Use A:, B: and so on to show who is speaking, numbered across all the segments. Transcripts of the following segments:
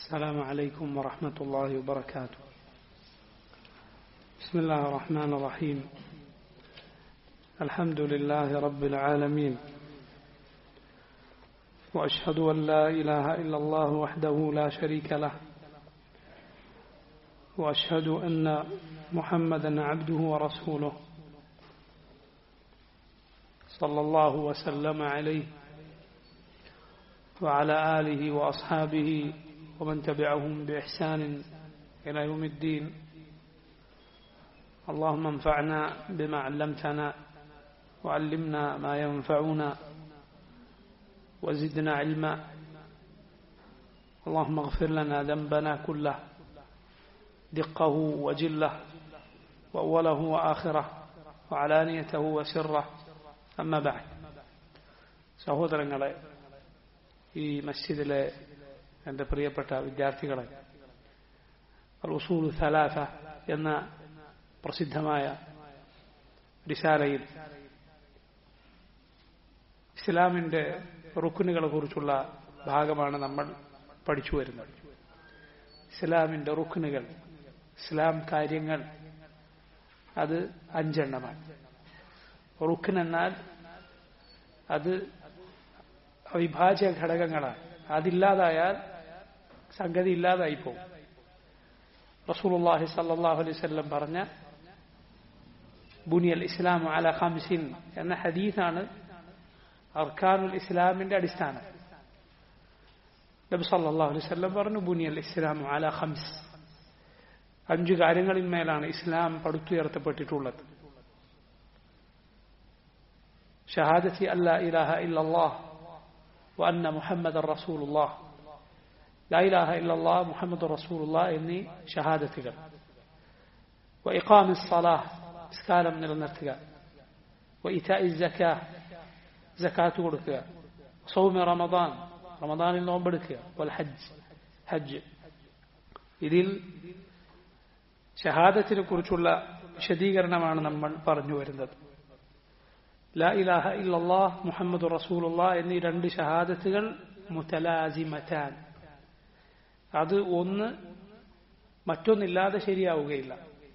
A: السلام عليكم ورحمة الله وبركاته بسم الله الرحمن الرحيم الحمد لله رب العالمين وأشهد أن لا إله إلا الله وحده لا شريك له وأشهد أن محمدا عبده ورسوله صلى الله وسلم عليه وعلى آله وأصحابه ومن تبعهم بإحسان إلى يوم الدين اللهم انفعنا بما علمتنا وعلمنا ما ينفعنا وزدنا علما اللهم اغفر لنا ذنبنا كله دقه وجله وأوله وآخره وعلانيته وسره أما بعد സഹോദരങ്ങളെ ഈ മസ്ജിദിലെ എൻ്റെ പ്രിയപ്പെട്ട വിദ്യാർത്ഥികളെ അൽ ഉസൂൽ സലാസ എന്ന പ്രസിദ്ധമായ റിസാലയിൽ ഇസ്ലാമിന്റെ റുക്കുനുകളെ കുറിച്ചുള്ള ഭാഗമാണ് നമ്മൾ പഠിച്ചു വരുന്നത് ഇസ്ലാമിന്റെ റുക്കുനുകൾ ഇസ്ലാം കാര്യങ്ങൾ അത് അഞ്ചെണ്ണമാണ് റുക്കൻ എന്നാൽ അത് അവിഭാജ്യ ഘടകങ്ങളാണ് അതില്ലാതായാൽ സംഗതി ഇല്ലാതായി പോകും റസൂലുള്ളാഹി സല്ലല്ലാഹു അലൈഹി വസല്ലം പറഞ്ഞ ബുനിയൽ ഇസ്ലാം അല ഖംസിൻ എന്ന ഹദീസാണ് അർക്കാനുൽ ഇസ്ലാമിന്റെ അടിസ്ഥാനം നബി സല്ലല്ലാഹു അലൈഹി വസല്ലം പറഞ്ഞു ബുനിയൽ ഇസ്ലാം അല ഖംസ് അഞ്ചു കാര്യങ്ങളിൽ മേലാണ് ഇസ്ലാം പടുത്തുയർത്തപ്പെട്ടിട്ടുള്ളത് ഷഹാദത്തി അല്ലാ ഇലാഹ ഇല്ലല്ലാഹ് وأن محمد رسول الله لا إله إلا الله محمد رسول الله إني شهادتك وإقام الصلاة إسكالا من النرتقى وإيتاء الزكاة زكاة ورك صوم رمضان رمضان النوم برك والحج حج ഇതിൽ ഷഹാദത്തിനെ കുറിച്ചുള്ള വിശദീകരണമാണ് നമ്മൾ പറഞ്ഞു വരുന്നത് ലാ ഇലാഹ ഇല്ലല്ലാഹ് മുഹമ്മദ് റസൂലുള്ള എന്നീ രണ്ട് ഷഹാദത്തുകൾ മുത്തലാസിമറ്റാൻ അത് ഒന്ന് മറ്റൊന്നില്ലാതെ ശരിയാവുകയില്ല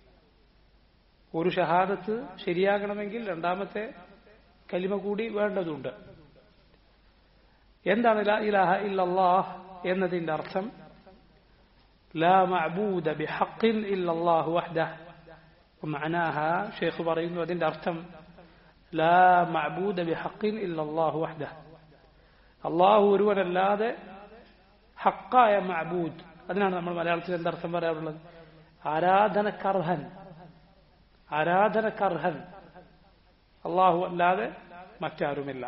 A: ഒരു ഷഹാദത്ത് ശരിയാകണമെങ്കിൽ രണ്ടാമത്തെ കലിമ കൂടി വേണ്ടതുണ്ട് എന്താണ് ലാ ഇലാഹ ഇല്ലല്ലാഹ് എന്നതിന്റെ അർത്ഥം ലാ മഅബൂദ ബിഹഖിൻ ഇല്ലല്ലാഹു വഹ്ദഹ് മഅനാഹ ഷെയ്ഖ് പറയുന്നു അതിന്റെ അർത്ഥം ലാ മഅബൂദ ബിഹഖിൻ ഇല്ലല്ലാഹു വഹ്ദഹ് അള്ളാഹു ഒരുവനല്ലാതെ ഹക്കായ മഅബൂദ് അതിനാണ് നമ്മൾ മലയാളത്തിൽ എന്തർത്ഥം പറയാറുള്ളത് ആരാധനക്കർഹൻ ആരാധനക്കർഹൻ അള്ളാഹു അല്ലാതെ മറ്റാരുമില്ല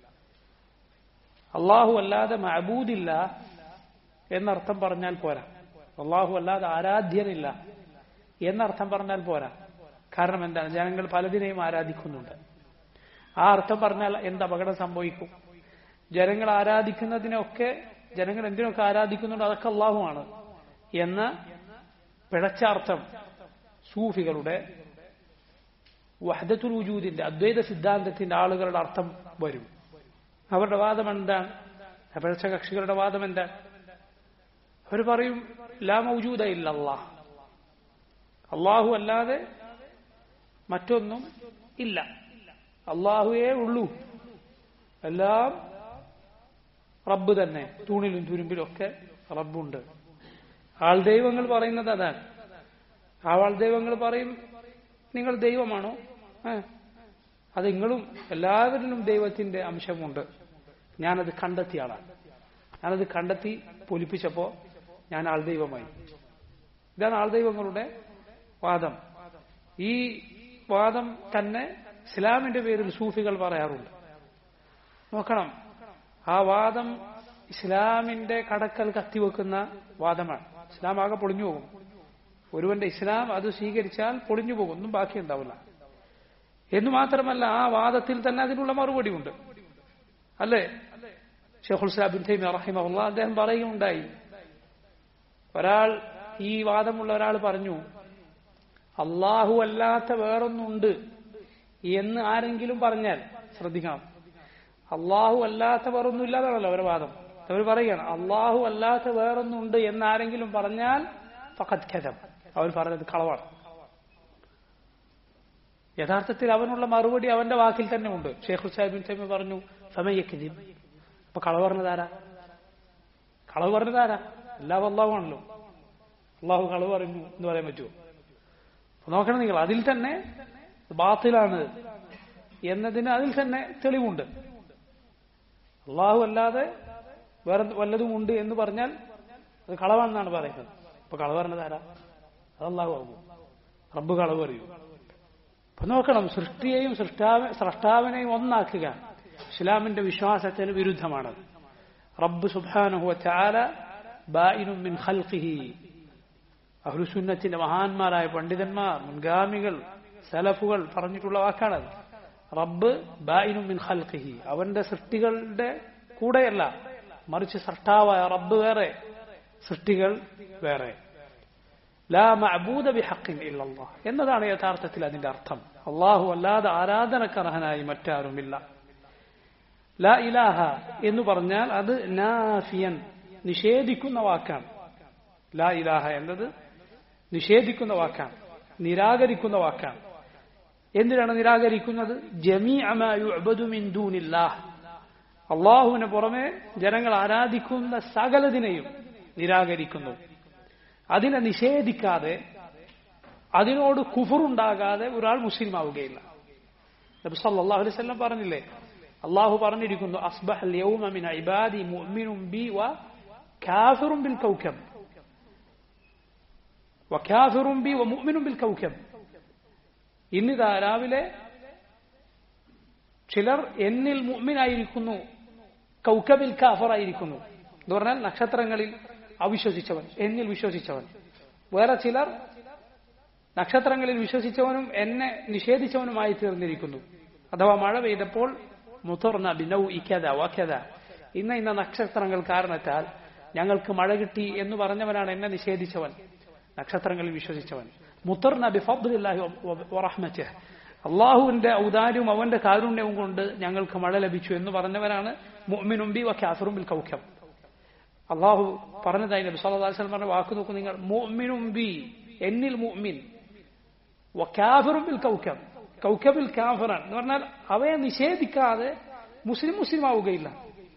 A: അള്ളാഹു അല്ലാതെ മഅബൂദില്ല എന്നർത്ഥം പറഞ്ഞാൽ പോരാ അള്ളാഹു അല്ലാതെ ആരാധ്യനില്ല എന്നർത്ഥം പറഞ്ഞാൽ പോരാ കാരണം എന്താണ് ജനങ്ങൾ പലതിനെയും ആരാധിക്കുന്നുണ്ട് ആ അർത്ഥം പറഞ്ഞാൽ എന്ത് അപകടം സംഭവിക്കും ജനങ്ങൾ ആരാധിക്കുന്നതിനൊക്കെ ജനങ്ങൾ എന്തിനൊക്കെ ആരാധിക്കുന്നുണ്ട് അതൊക്കെ അള്ളാഹുമാണ് എന്ന പിഴച്ച അർത്ഥം സൂഫികളുടെ വഹദത്തുൽ വജൂദിന്റെ അദ്വൈത സിദ്ധാന്തത്തിന്റെ ആളുകളുടെ അർത്ഥം വരും അവരുടെ വാദം എന്താണ് പിഴച്ച കക്ഷികളുടെ വാദം എന്താണ് അവർ പറയും ലാ മൗജൂദ ഇല്ല അള്ളാഹ് അള്ളാഹു അല്ലാതെ മറ്റൊന്നും ഇല്ല അള്ളാഹുവേ ഉള്ളൂ എല്ലാം റബ്ബ് തന്നെ തൂണിലും തുരുമ്പിലും ഒക്കെ റബ്ബുണ്ട് ആൾ ദൈവങ്ങൾ പറയുന്നത് അതാണ് ആ ആൾ ദൈവങ്ങൾ പറയും നിങ്ങൾ ദൈവമാണോ അത് നിങ്ങളും എല്ലാവരിലും ദൈവത്തിന്റെ അംശമുണ്ട് ഞാനത് കണ്ടെത്തിയ ആളാണ് ഞാനത് കണ്ടെത്തി പൊലിപ്പിച്ചപ്പോ ഞാൻ ആൾ ദൈവമായി ഇതാണ് ആൾ ദൈവങ്ങളുടെ വാദം ഈ വാദം തന്നെ ഇസ്ലാമിന്റെ പേരിൽ സൂഫികൾ പറയാറുണ്ട് നോക്കണം ആ വാദം ഇസ്ലാമിന്റെ കടക്കൽ കത്തിവെക്കുന്ന വാദമാണ് ഇസ്ലാം ആകെ പൊളിഞ്ഞു പോകും ഒരുവന്റെ ഇസ്ലാം അത് സ്വീകരിച്ചാൽ പൊളിഞ്ഞു പോകും ഒന്നും ബാക്കിയുണ്ടാവില്ല എന്ന് മാത്രമല്ല ആ വാദത്തിൽ തന്നെ അതിനുള്ള മറുപടിയുണ്ട് അല്ലേ ഷെഖുൽ സാബിൻ തൈമി റഹിമഹുല്ല അദ്ദേഹം പറയുകയുണ്ടായി ഒരാൾ ഈ വാദമുള്ള ഒരാൾ പറഞ്ഞു അള്ളാഹു അല്ലാത്ത വേറൊന്നുണ്ട് എന്ന് ആരെങ്കിലും പറഞ്ഞാൽ ശ്രദ്ധിക്കണം അള്ളാഹു അല്ലാത്ത വേറൊന്നും ഇല്ലാതാണല്ലോ അവരുടെ വാദം അവർ പറയുകയാണ് അള്ളാഹു അല്ലാത്ത വേറൊന്നുണ്ട് എന്നാരെങ്കിലും പറഞ്ഞാൽ ഫഖദ് ഖദം അവർ പറഞ്ഞത് കളവാണ് യഥാർത്ഥത്തിൽ അവനുള്ള മറുപടി അവന്റെ വാക്കിൽ തന്നെ ഉണ്ട് ഷെയ്ഖ് ഹുസൈബിൻ തൈമി പറഞ്ഞു സമയക്കിതി അപ്പൊ കളവ് പറഞ്ഞതാരാ കളവ് പറഞ്ഞതാരാ എല്ലാ അള്ളാഹു ആണല്ലോ അള്ളാഹു കളവ് പറഞ്ഞു എന്ന് പറയാൻ പറ്റുമോ അപ്പൊ നോക്കണം നിങ്ങൾ അതിൽ തന്നെ ബാത്തിലാണ് എന്നതിന് അതിൽ തന്നെ തെളിവുണ്ട് അള്ളാഹു അല്ലാതെ വേറെ വല്ലതും ഉണ്ട് എന്ന് പറഞ്ഞാൽ അത് കളവാണെന്നാണ് പറയുന്നത് അപ്പൊ കളവ് പറഞ്ഞത് ആരാ അത് അള്ളാഹു ആകും റബ്ബ് കളവ് പറയൂ അപ്പൊ നോക്കണം സൃഷ്ടിയെയും സൃഷ്ടാവ സൃഷ്ടാവിനെയും ഒന്നാക്കുക ഇസ്ലാമിന്റെ വിശ്വാസത്തിന് വിരുദ്ധമാണ് റബ്ബ് സുബാനുഹുവ ചാല ബായിനും മിൻ ഖൽഖിഹി അഹ്ലുസുന്നത്തിന്റെ മഹാന്മാരായ പണ്ഡിതന്മാർ മുൻഗാമികൾ സലഫുകൾ പറഞ്ഞിട്ടുള്ള വാക്കാണത് റബ്ബ് ബായിനും മിൻ ഖൽഖിഹി അവന്റെ സൃഷ്ടികളുടെ കൂടെയല്ല മറിച്ച് സൃഷ്ടാവായ റബ്ബ് വേറെ സൃഷ്ടികൾ വേറെ ലാ മഅബൂദ ബിഹഖിൻ ഇല്ലല്ലാഹ് എന്നതാണ് യഥാർത്ഥത്തിൽ അതിന്റെ അർത്ഥം അള്ളാഹു അല്ലാതെ ആരാധനക്കർഹനായി മറ്റാരുമില്ല ലാ ഇലാഹ എന്ന് പറഞ്ഞാൽ അത് നാഫിയൻ നിഷേധിക്കുന്ന വാക്കാണ് ലാ ഇലാഹ എന്നത് നിഷേധിക്കുന്ന വാക്കാണ് നിരാകരിക്കുന്ന വാക്കാണ് എന്തിനാണ് നിരാകരിക്കുന്നത് ജമീ ദൂനില്ലാഹ് അള്ളാഹുവിന് പുറമെ ജനങ്ങൾ ആരാധിക്കുന്ന സകലതിനെയും നിരാകരിക്കുന്നു അതിനെ നിഷേധിക്കാതെ അതിനോട് കുഫറുണ്ടാകാതെ ഒരാൾ മുസ്ലിം ആവുകയില്ല നബി സല്ലല്ലാഹു അലൈഹി വസല്ലം പറഞ്ഞില്ലേ അള്ളാഹു പറഞ്ഞിരിക്കുന്നു അസ്ബഹൽ യൗമ മിൻ ഇബാദി മുഅ്മിനും ബി വ കാഫിറും ബിൽ കൗക്കബ് വ കാഫിറും ബി വ മുഅ്മിനും ബിൽ കൗക്കബ് ഇന്നിതാ രാവിലെ ചിലർ എന്നിൽ മുഅ്മിനായിരിക്കുന്നു കൗക്കബിൽ കാഫറായിരിക്കുന്നു എന്ന് പറഞ്ഞാൽ നക്ഷത്രങ്ങളിൽ അവിശ്വസിച്ചവൻ എന്നിൽ വിശ്വസിച്ചവൻ വേറെ ചിലർ നക്ഷത്രങ്ങളിൽ വിശ്വസിച്ചവനും എന്നെ നിഷേധിച്ചവനുമായി തീർന്നിരിക്കുന്നു അഥവാ മഴ പെയ്തപ്പോൾ മുത്തർന്ന ബിനൗ ഇക്കത വക്കത ഇന്ന ഇന്ന നക്ഷത്രങ്ങൾ കാരണത്താൽ ഞങ്ങൾക്ക് മഴ കിട്ടി എന്ന് പറഞ്ഞവനാണ് എന്നെ നിഷേധിച്ചവൻ നക്ഷത്രങ്ങളിൽ വിശ്വസിച്ചവൻ മുത്തർന ബിഫബ്ദില്ലാഹി വറഹ്മത്തിഹ് അള്ളാഹുവിന്റെ ഔദാര്യവും അവന്റെ കാരുണ്യവും കൊണ്ട് ഞങ്ങൾക്ക് മഴ ലഭിച്ചു എന്ന് പറഞ്ഞവരാണ് മുഅ്മിനും ബി വ കാഫിറും ബിൽ കൗക്കം അള്ളാഹു പറഞ്ഞതായി നബി സല്ലല്ലാഹു അലൈഹി വസല്ലം പറഞ്ഞ വാക്ക് നോക്കൂ നിങ്ങൾ മുഅ്മിനും ബി എന്നിൽ മുഅ്മിൻ വ കാഫിറും ബിൽ കൗക്കം കൗക്കബിൽ കാഫിറാൻ എന്ന് പറഞ്ഞാൽ അവയെ നിഷേധിക്കാതെ മുസ്ലിം മുസ്ലിം ആവുകയില്ല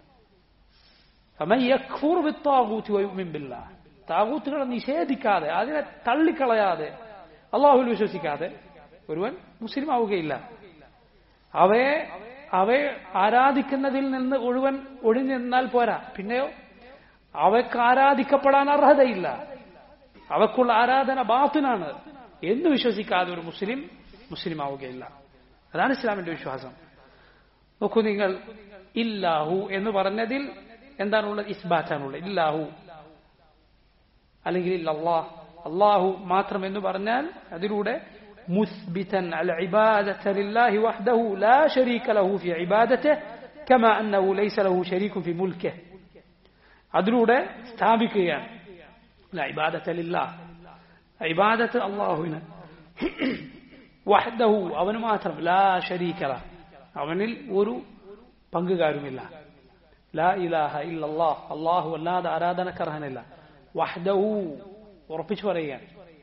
A: فمن يكفر بالطاغوت ويؤمن بالله താകൂത്തുകളെ നിഷേധിക്കാതെ അതിനെ തള്ളിക്കളയാതെ അള്ളാഹുൽ വിശ്വസിക്കാതെ ഒരുവൻ മുസ്ലിം ആവുകയില്ല അവയെ അവയെ ആരാധിക്കുന്നതിൽ നിന്ന് ഒഴുവൻ ഒഴിഞ്ഞു നിന്നാൽ പോരാ പിന്നെയോ അവയ്ക്ക് ആരാധിക്കപ്പെടാൻ അർഹതയില്ല അവക്കുള്ള ആരാധന ബാത്തിനാണ് എന്ന് വിശ്വസിക്കാതെ ഒരു മുസ്ലിം മുസ്ലിം ആവുകയില്ല അതാണ് ഇസ്ലാമിന്റെ വിശ്വാസം നോക്കൂ നിങ്ങൾ ഇല്ലാഹു എന്ന് പറഞ്ഞതിൽ എന്താണുള്ളത് ഇസ്ബാറ്റാണുള്ളത് ഇല്ലാഹു അല്ലെങ്കിൽ അള്ളാഹ് അള്ളാഹു മാത്രം എന്ന് പറഞ്ഞാൽ അതിലൂടെ مثبتا العبادة لله وحده لا شريك له في عبادته كما أنه ليس له شريك في ملكه അതിലൂടെ സ്ഥാപിക്കുകയാണ് ഇബാദത്തലില്ല ഇബാദത്ത് അള്ളാഹുവിന് വഹ്ദഹു അവന് മാത്രം ലാ ഷരീക്കല അവനിൽ ഒരു പങ്കുകാരുമില്ല ലാ ഇലാഹ ഇല്ലല്ലാഹ് അള്ളാഹു അല്ലാതെ ആരാധനക്കർഹനില്ല വഹ്ദഹു ഉറപ്പിച്ചു പറയുകയാണ്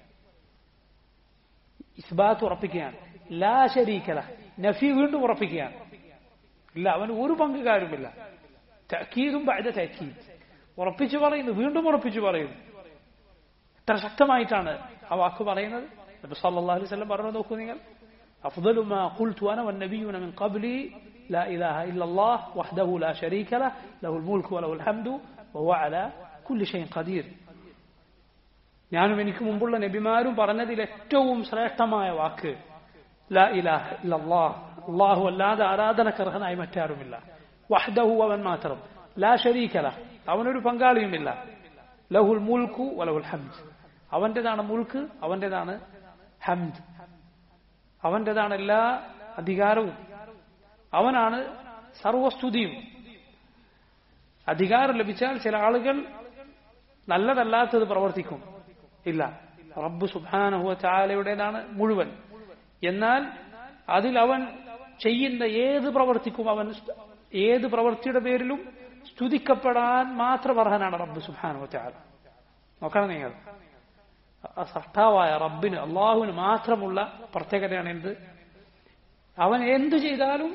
A: ഇസ്ബാത്ത് ഉറപ്പിക്കുകയാണ് ലാ ഷരീക്കല നഫി വീണ്ടും ഉറപ്പിക്കുകയാണ് ഇല്ല അവന് ഒരു പങ്കുകാരുമില്ല തക്കീതും ബഅദ തക്കീദ് ഉറപ്പിച്ചു പറയുന്നു വീണ്ടും ഉറപ്പിച്ചു പറയുന്നു എത്ര ശക്തമായിട്ടാണ് ആ വാക്ക് പറയുന്നത് നബി സല്ലല്ലാഹു അലൈഹി വസല്ലം പറഞ്ഞു നോക്കൂ നിങ്ങൾ أفضل ما قلت أنا والنبيون من قبلي لا إله إلا الله وحده لا شريك له له الملك وله الحمد وهو على كل شيء قدير ഞാനും എനിക്ക് മുമ്പുള്ള നബിമാരും പറഞ്ഞതിൽ ഏറ്റവും ശ്രേഷ്ഠമായ വാക്ക് ലാ ഇലാഹ ഇല്ലല്ലാഹ് അള്ളാഹു അല്ലാതെ ആരാധനക്കർഹനായി മറ്റാരുമില്ല വഹ്ദഹു അവൻ മാത്രം ലാ ഷരീക്കല അവനൊരു പങ്കാളിയുമില്ല ലഹുൽ മുൽക്കു വലഹുൽ ഹംദ് അവന്റേതാണ് മുൽക്ക് അവന്റേതാണ് ഹംദ് അവന്റേതാണ് എല്ലാ അധികാരവും അവനാണ് സർവസ്തുതിയും അധികാരം ലഭിച്ചാൽ ചില ആളുകൾ നല്ലതല്ലാത്തത് പ്രവർത്തിക്കും ഇല്ല റബ്ബ് സുബാനഹുവ ചാലയുടേതാണ് മുഴുവൻ എന്നാൽ അതിൽ അവൻ ചെയ്യുന്ന ഏത് പ്രവർത്തിക്കും അവൻ ഏത് പ്രവൃത്തിയുടെ പേരിലും സ്തുതിക്കപ്പെടാൻ മാത്രം അർഹനാണ് റബ്ബ് സുഹാനു ചാല നോക്കണം നിങ്ങൾ ആ സഷ്ടാവായ റബ്ബിന് അള്ളാഹുവിന് മാത്രമുള്ള പ്രത്യേകതയാണ് എന്ത് അവൻ എന്തു ചെയ്താലും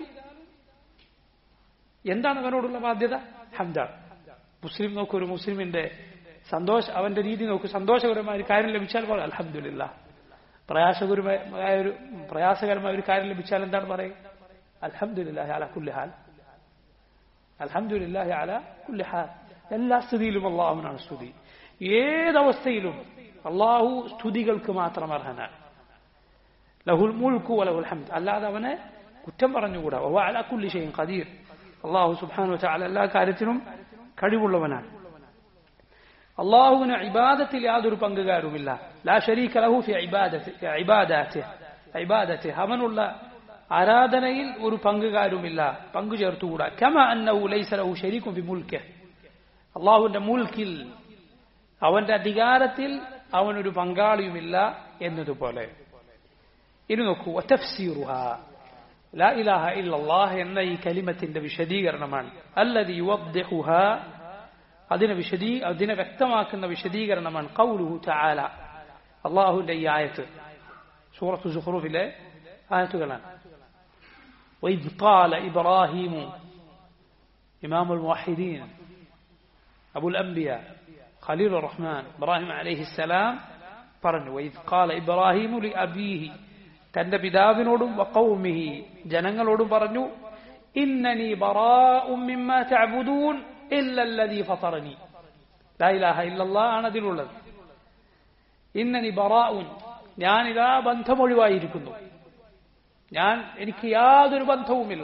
A: എന്താണ് അവനോടുള്ള ബാധ്യത ഹംദാണ് മുസ്ലിം നോക്കൂ ഒരു മുസ്ലിമിന്റെ സന്തോഷ അവന്റെ രീതി നോക്കൂ സന്തോഷകരമായ ഒരു കാര്യം ലഭിച്ചാൽ പോലെ അലഹമില്ല പ്രയാസകരമായ ഒരു പ്രയാസകരമായ ഒരു കാര്യം ലഭിച്ചാൽ എന്താണ് പറയുക അലഹമില്ലാഹി അല കുല്ലിഹാൽ അലഹമില്ലാഹി അല കുല്ലിഹാൽ എല്ലാ സ്ഥിതിയിലും അള്ളാഹുവിനാണ് സ്തുതി ഏതവസ്ഥയിലും അള്ളാഹു സ്തുതികൾക്ക് മാത്രം അർഹനാണ് ലഹുൽ മുൽക്കു വലഹുൽ ഹംദ് അല്ലാതെ അവനെ കുറ്റം പറഞ്ഞുകൂടാ ഓ അല കുല്ലി ഷെയ്യും ഖദീർ അള്ളാഹു സുബാനു വെച്ചാൽ എല്ലാ കാര്യത്തിനും കഴിവുള്ളവനാണ് അള്ളാഹുവിന് ഇബാദത്തിൽ യാതൊരു പങ്കുകാരുമില്ല ലാ ഷരീക ലഹു ഫി ഇബാദാത്തി ഇബാദത്തി അവനുള്ള ആരാധനയിൽ ഒരു പങ്കുകാരുമില്ല പങ്കു ചേർത്തുകൂടാ കമ അന്നഹു ലൈസ ലഹു ശരീക്കും ഫി മുൽക്ക് അള്ളാഹുവിന്റെ മുൽക്കിൽ അവന്റെ അധികാരത്തിൽ അവനൊരു പങ്കാളിയുമില്ല എന്നതുപോലെ ഇനി നോക്കൂ തഫ്സീറുഹ ലാ ഇലാഹ ഇല്ലല്ലാഹ് എന്ന ഈ കലിമത്തിന്റെ വിശദീകരണമാണ് അല്ലതി യുവദ്ദിഹുഹ അതിനെ വിശദീ അതിനെ വ്യക്തമാക്കുന്ന വിശദീകരണമാണ് ഖൗലുഹു തആല അള്ളാഹുവിന്റെ ഈ ആയത്ത് സൂറത്ത് സുഖ്റൂഫിലെ ആയത്തുകളാണ് وإذ قال إبراهيم إمام الموحدين أبو الأنبياء خليل الرحمن إبراهيم عليه السلام പറഞ്ഞു وإذ قال إبراهيم لأبيه തന്റെ പിതാവിനോടും വക്കൗമിഹി ജനങ്ങളോടും പറഞ്ഞു ഇന്നനി ബറാഉം മിമ്മ തഅബുദൂൻ ഇല്ലല്ലദീ ഫതറനി ലാ ഇലാഹ ഇല്ലല്ലാഹ് ആണ് അതിലുള്ളത് ഇന്നനി ബറാഉൻ ഞാനിതാ ബന്ധമൊഴിവായിരിക്കുന്നു ഞാൻ എനിക്ക് യാതൊരു ബന്ധവുമില്ല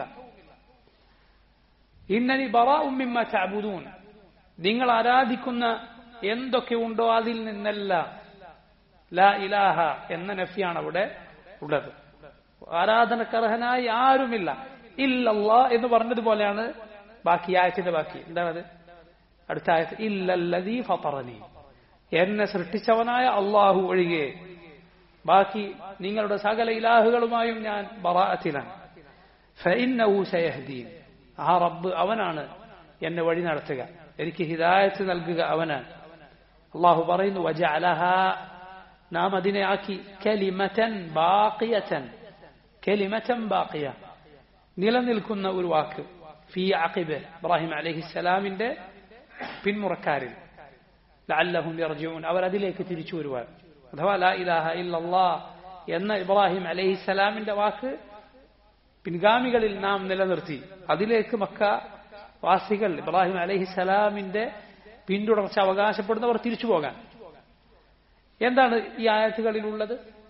A: ഇന്നനി ബറാഉം മിമ്മ തഅബുദൂൻ നിങ്ങൾ ആരാധിക്കുന്ന എന്തൊക്കെ ഉണ്ടോ അതിൽ നിന്നല്ല ലാ ഇലാഹ എന്ന നഫിയാണ് അവിടെ ഉള്ളത് ആരാധനക്കർഹനായി ആരുമില്ല ഇല്ലല്ല എന്ന് പറഞ്ഞതുപോലെയാണ് ബാക്കി ആയത്തിന്റെ ബാക്കി എന്താണത് അടുത്ത ആയത്ത് ഇല്ലല്ലതീ ഫറനി എന്നെ സൃഷ്ടിച്ചവനായ അള്ളാഹു ഒഴികെ ബാക്കി നിങ്ങളുടെ സകല ഇലാഹുകളുമായും ഞാൻ ബറാഅത്തിലാണ് ഫഇന്നഹു സയഹ്ദീൻ ആ റബ്ബ് അവനാണ് എന്നെ വഴി നടത്തുക എനിക്ക് ഹിദായത്ത് നൽകുക അവനാണ് അള്ളാഹു പറയുന്നു വജഅലഹ നാം അതിനെ ആക്കി കലിമറ്റൻ ബാക്കിയറ്റൻ കലിമറ്റൻ ബാക്കിയ നിലനിൽക്കുന്ന ഒരു വാക്ക് ഫി അഖിബ് ഇബ്രാഹിം അലഹിസ്സലാമിന്റെ പിന്മുറക്കാരിൽ ലഅല്ലഹും യർജിഊൻ അവർ അതിലേക്ക് തിരിച്ചു വരുവാൻ അഥവാ ലാ ഇലാഹ ഇല്ലല്ലാ എന്ന ഇബ്രാഹിം അലഹിസ്സലാമിന്റെ വാക്ക് പിൻഗാമികളിൽ നാം നിലനിർത്തി അതിലേക്ക് മക്ക വാസികൾ ഇബ്രാഹിം അലഹിസ്സലാമിന്റെ പിന്തുടർച്ച അവകാശപ്പെടുന്നവർ തിരിച്ചു പോകാൻ എന്താണ് ഈ ആയത്തുകളിലുള്ളത്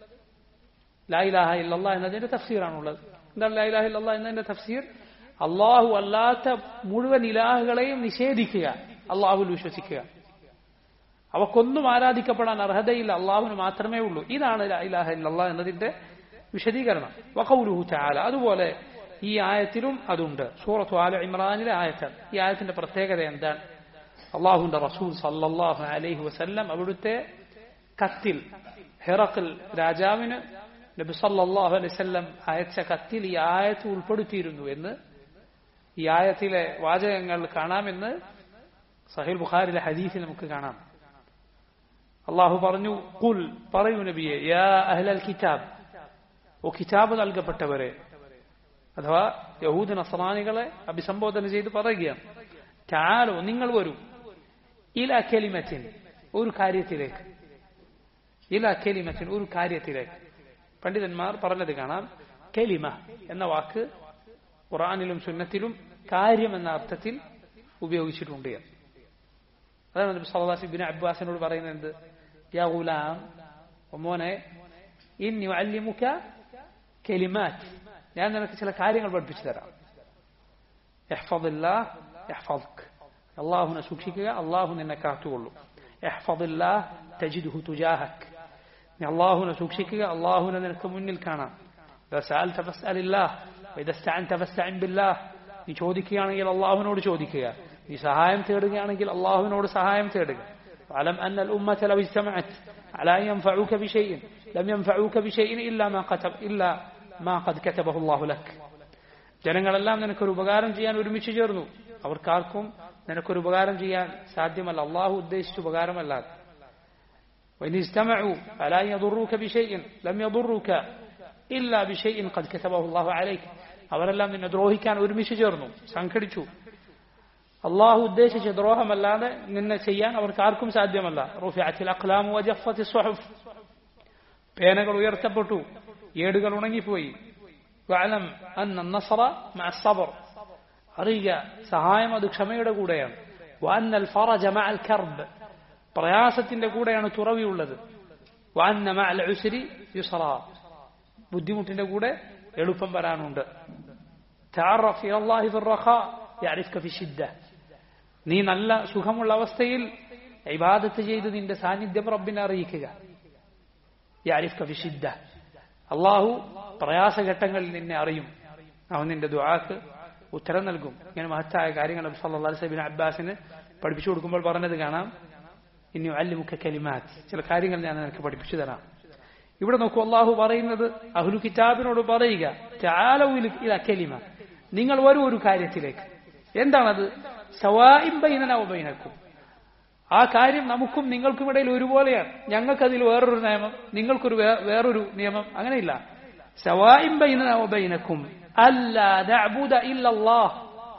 A: ലായിലാഹ ഇല്ലല്ല എന്നതിന്റെ തഫ്സീറാണുള്ളത് എന്താണ് ലായിലാഹ ഇല്ലല്ല എന്നതിന്റെ തഫ്സീർ അള്ളാഹു അല്ലാത്ത മുഴുവൻ ഇലാഹുകളെയും നിഷേധിക്കുക അള്ളാഹുൽ വിശ്വസിക്കുക അവക്കൊന്നും ആരാധിക്കപ്പെടാൻ അർഹതയില്ല അള്ളാഹുവിന് മാത്രമേ ഉള്ളൂ ഇതാണ് ലായിലാഹ ഇല്ലല്ല എന്നതിന്റെ വിശദീകരണം വഖൗലുഹു തആല അതുപോലെ ഈ ആയത്തിലും അതുണ്ട് സൂറത്തു ആല ഇമ്രാനിലെ ആയത്താണ് ഈ ആയത്തിന്റെ പ്രത്യേകത എന്താണ് അള്ളാഹുന്റെ റസൂൽ സല്ലല്ലാഹു അലൈഹി വസല്ലം അവിടുത്തെ കത്തിൽ ഹെറക്കിൽ രാജാവിന് നബി സല്ലല്ലാഹു അലൈഹി വസല്ലം അയച്ച കത്തിൽ ഈ ആയത്ത് ഉൾപ്പെടുത്തിയിരുന്നു എന്ന് ഈ ആയത്തിലെ വാചകങ്ങൾ കാണാമെന്ന് സഹീൽ ബുഖാരിലെ ഹദീസിൽ നമുക്ക് കാണാം അള്ളാഹു പറഞ്ഞു കുൽ പറയൂ നബിയെ യാ അഹ്ലൽ കിതാബ് ഓ കിതാബ് നൽകപ്പെട്ടവരെ അഥവാ യഹൂദ നസ്രാനികളെ അഭിസംബോധന ചെയ്ത് പറയുകയാണ് ചാലോ നിങ്ങൾ വരൂ ഇല കെലിമറ്റിൻ ഒരു കാര്യത്തിലേക്ക് ഇല കെലിമറ്റിൻ ഒരു കാര്യത്തിലേക്ക് പണ്ഡിതന്മാർ പറഞ്ഞത് കാണാം കെലിമ എന്ന വാക്ക് ഖുറാനിലും സുന്നത്തിലും കാര്യം എന്ന അർത്ഥത്തിൽ ഉപയോഗിച്ചിട്ടുണ്ട് അതാണ് നബി സല്ലല്ലാഹു അലൈഹി അബ്ബാസിനോട് പറയുന്നത് എന്ത് യാ ഗുലാം മോനെ ഇന്നി അല്ലിമുക കെലിമാറ്റ് ഞാൻ നിനക്ക് ചില കാര്യങ്ങൾ പഠിപ്പിച്ചു തരാം അള്ളാഹുനെ സൂക്ഷിക്കുക അള്ളാഹു നിന്നെ കാത്തുകൊള്ളും തജിദുഹു തുജാഹക് നീ അള്ളാഹുനെ സൂക്ഷിക്കുക അള്ളാഹുനെ നിനക്ക് മുന്നിൽ കാണാം നീ ചോദിക്കുകയാണെങ്കിൽ അള്ളാഹുവിനോട് ചോദിക്കുക നീ സഹായം തേടുകയാണെങ്കിൽ അള്ളാഹുവിനോട് സഹായം തേടുക അലം أن الأمة لو اجتمعت على أن ينفعوك بشيء لم ينفعوك بشيء إلا ما كتب إلا ما قد كتبه الله لك ജനങ്ങളെല്ലാം നിനക്കൊരു ഉപകാരം ചെയ്യാൻ ഒരുമിച്ച് ചേർന്നു അവർക്കാർക്കും നിനക്കൊരു ഉപകാരം ചെയ്യാൻ സാധ്യമല്ല അള്ളാഹു ഉദ്ദേശിച്ച ഉപകാരമല്ലാതെ وإن اجتمعوا فلا يضروك بشيء لم يضروك إلا بشيء قد كتبه الله عليك അവരെല്ലാം നിന്നെ ദ്രോഹിക്കാൻ ഒരുമിച്ച് ചേർന്നു സംഘടിച്ചു അള്ളാഹു ഉദ്ദേശിച്ച ദ്രോഹമല്ലാതെ നിന്നെ ചെയ്യാൻ അവർക്ക് ആർക്കും സാധ്യമല്ല റുഫിഅത്തിൽ അഖ്ലാമു വജഫത്തി സ്വഹഫ് പേനകൾ ഉയർത്തപ്പെട്ടു ഏടുകൾ ഉണങ്ങിപ്പോയി വഅലം അന്ന നസ്റ മഅ സബർ അറിയുക സഹായം അത് ക്ഷമയുടെ കൂടെയാണ് വഅന്നൽ ഫറജ മഅൽ കർബ് പ്രയാസത്തിന്റെ കൂടെയാണ് തുറവിയുള്ളത് വഅന്ന മഅൽ ഉസ്രി യുസ്റ ബുദ്ധിമുട്ടിന്റെ കൂടെ എളുപ്പം വരാനുണ്ട് تعرف إلى الله في الرخاء يعرفك في الشدة നീ നല്ല സുഖമുള്ള അവസ്ഥയിൽ ഇബാദത്ത് ചെയ്ത് നിന്റെ സാന്നിധ്യം റബ്ബിനെ അറിയിക്കുക യാരിഫ്ക ഫിഷിദ്ദ അള്ളാഹു പ്രയാസഘട്ടങ്ങളിൽ നിന്നെ അറിയും അവൻ നിന്റെ ദുആക്ക് ഉത്തരം നൽകും ഇങ്ങനെ മഹത്തായ കാര്യങ്ങൾ നബി സല്ലല്ലാഹു അലൈഹി വസല്ലം അബ്ബാസിന് പഠിപ്പിച്ചു കൊടുക്കുമ്പോൾ പറഞ്ഞത് കാണാം ഇനി അല്ലിമുക്ക കലിമാത്ത് ചില കാര്യങ്ങൾ ഞാൻ നിനക്ക് പഠിപ്പിച്ചു തരാം ഇവിടെ നോക്കൂ അള്ളാഹു പറയുന്നത് അഹ്ലു കിതാബിനോട് പറയുക ചാലവിൽ കലിമ നിങ്ങൾ വരൂ ഒരു കാര്യത്തിലേക്ക് എന്താണത് സവായിം ബൈനനവബൈനക്കും ആ കാര്യം നമുക്കും നിങ്ങൾക്കും ഇടയിൽ ഒരുപോലെയാണ് ഞങ്ങൾക്കതിൽ വേറൊരു നിയമം നിങ്ങൾക്കൊരു വേ- വേറൊരു നിയമം അങ്ങനെയില്ല സവായിം ബൈനനവബൈനക്കും അല്ലാഹ്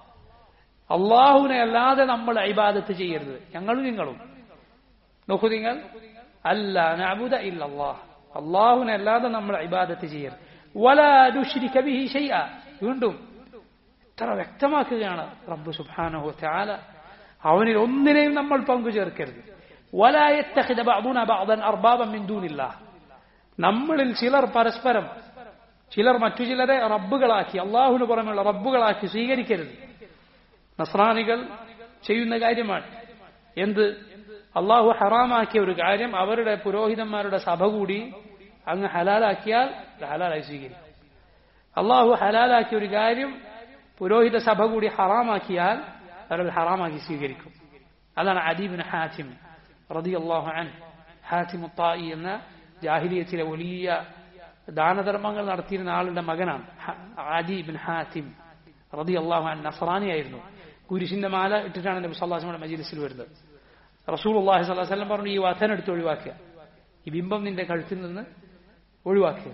A: അള്ളാഹുവിനെ അല്ലാതെ നമ്മൾ ഇബാദത്ത് ചെയ്യരുത് ഞങ്ങളും നിങ്ങളും നോക്കൂ നിങ്ങൾ അല്ല നഅബുദ ഇല്ലല്ലാഹ് അള്ളാഹുവിനെ അല്ലാതെ നമ്മൾ ഇബാദത്ത് ചെയ്യരുത് വലാ നുശ്രിക ബിഹി ശൈഅ വീണ്ടും ഇത്ര വ്യക്തമാക്കുകയാണ് റബ്ബ് സുബ്ഹാനഹു തആല അവനിൽ ഒന്നിനെയും നമ്മൾ പങ്കു ചേർക്കരുത് വലാ യത്തഖിദ ബഅദുന ബഅദൻ അർബാബൻ മിൻ ദൂനില്ലാഹ് നമ്മളിൽ ചിലർ പരസ്പരം ചിലർ മറ്റു ചിലരെ റബ്ബുകളാക്കി അള്ളാഹുവിന് പുറമെയുള്ള റബ്ബുകളാക്കി സ്വീകരിക്കരുത് നസ്രാനികൾ ചെയ്യുന്ന കാര്യമാണ് എന്ത് അള്ളാഹു ഹറാമാക്കിയ ഒരു കാര്യം അവരുടെ പുരോഹിതന്മാരുടെ സഭ കൂടി അങ്ങ് ഹലാലാക്കിയാൽ അത് ഹലാലായി സ്വീകരിക്കും അള്ളാഹു ഹലാലാക്കിയ ഒരു കാര്യം പുരോഹിത സഭ കൂടി ഹറാമാക്കിയാൽ അവരത് ഹറാമാക്കി സ്വീകരിക്കും അതാണ് അദീബിൻ ഹാത്തിം റതി അള്ളാഹു അൻ ഹാത്തിം ഉത്തായി എന്ന ജാഹിലിയത്തിലെ വലിയ ദാനധർമ്മങ്ങൾ നടത്തിയിരുന്ന ആളുടെ മകനാണ് അദീബിൻ ഹാത്തിം റതി അള്ളാഹു അൻ നസറാനിയായിരുന്നു കുരിശിന്റെ മാല ഇട്ടിട്ടാണ് നബി സല്ലാസ്മയുടെ മജീലിസിൽ വരുന്നത് റസൂൽ അള്ളാഹി സ്വലാഹു വല്ലം പറഞ്ഞു ഈ വധന എടുത്ത് ഒഴിവാക്കുക ഈ ബിംബം നിന്റെ കഴുത്തിൽ നിന്ന് ഒഴിവാക്കുക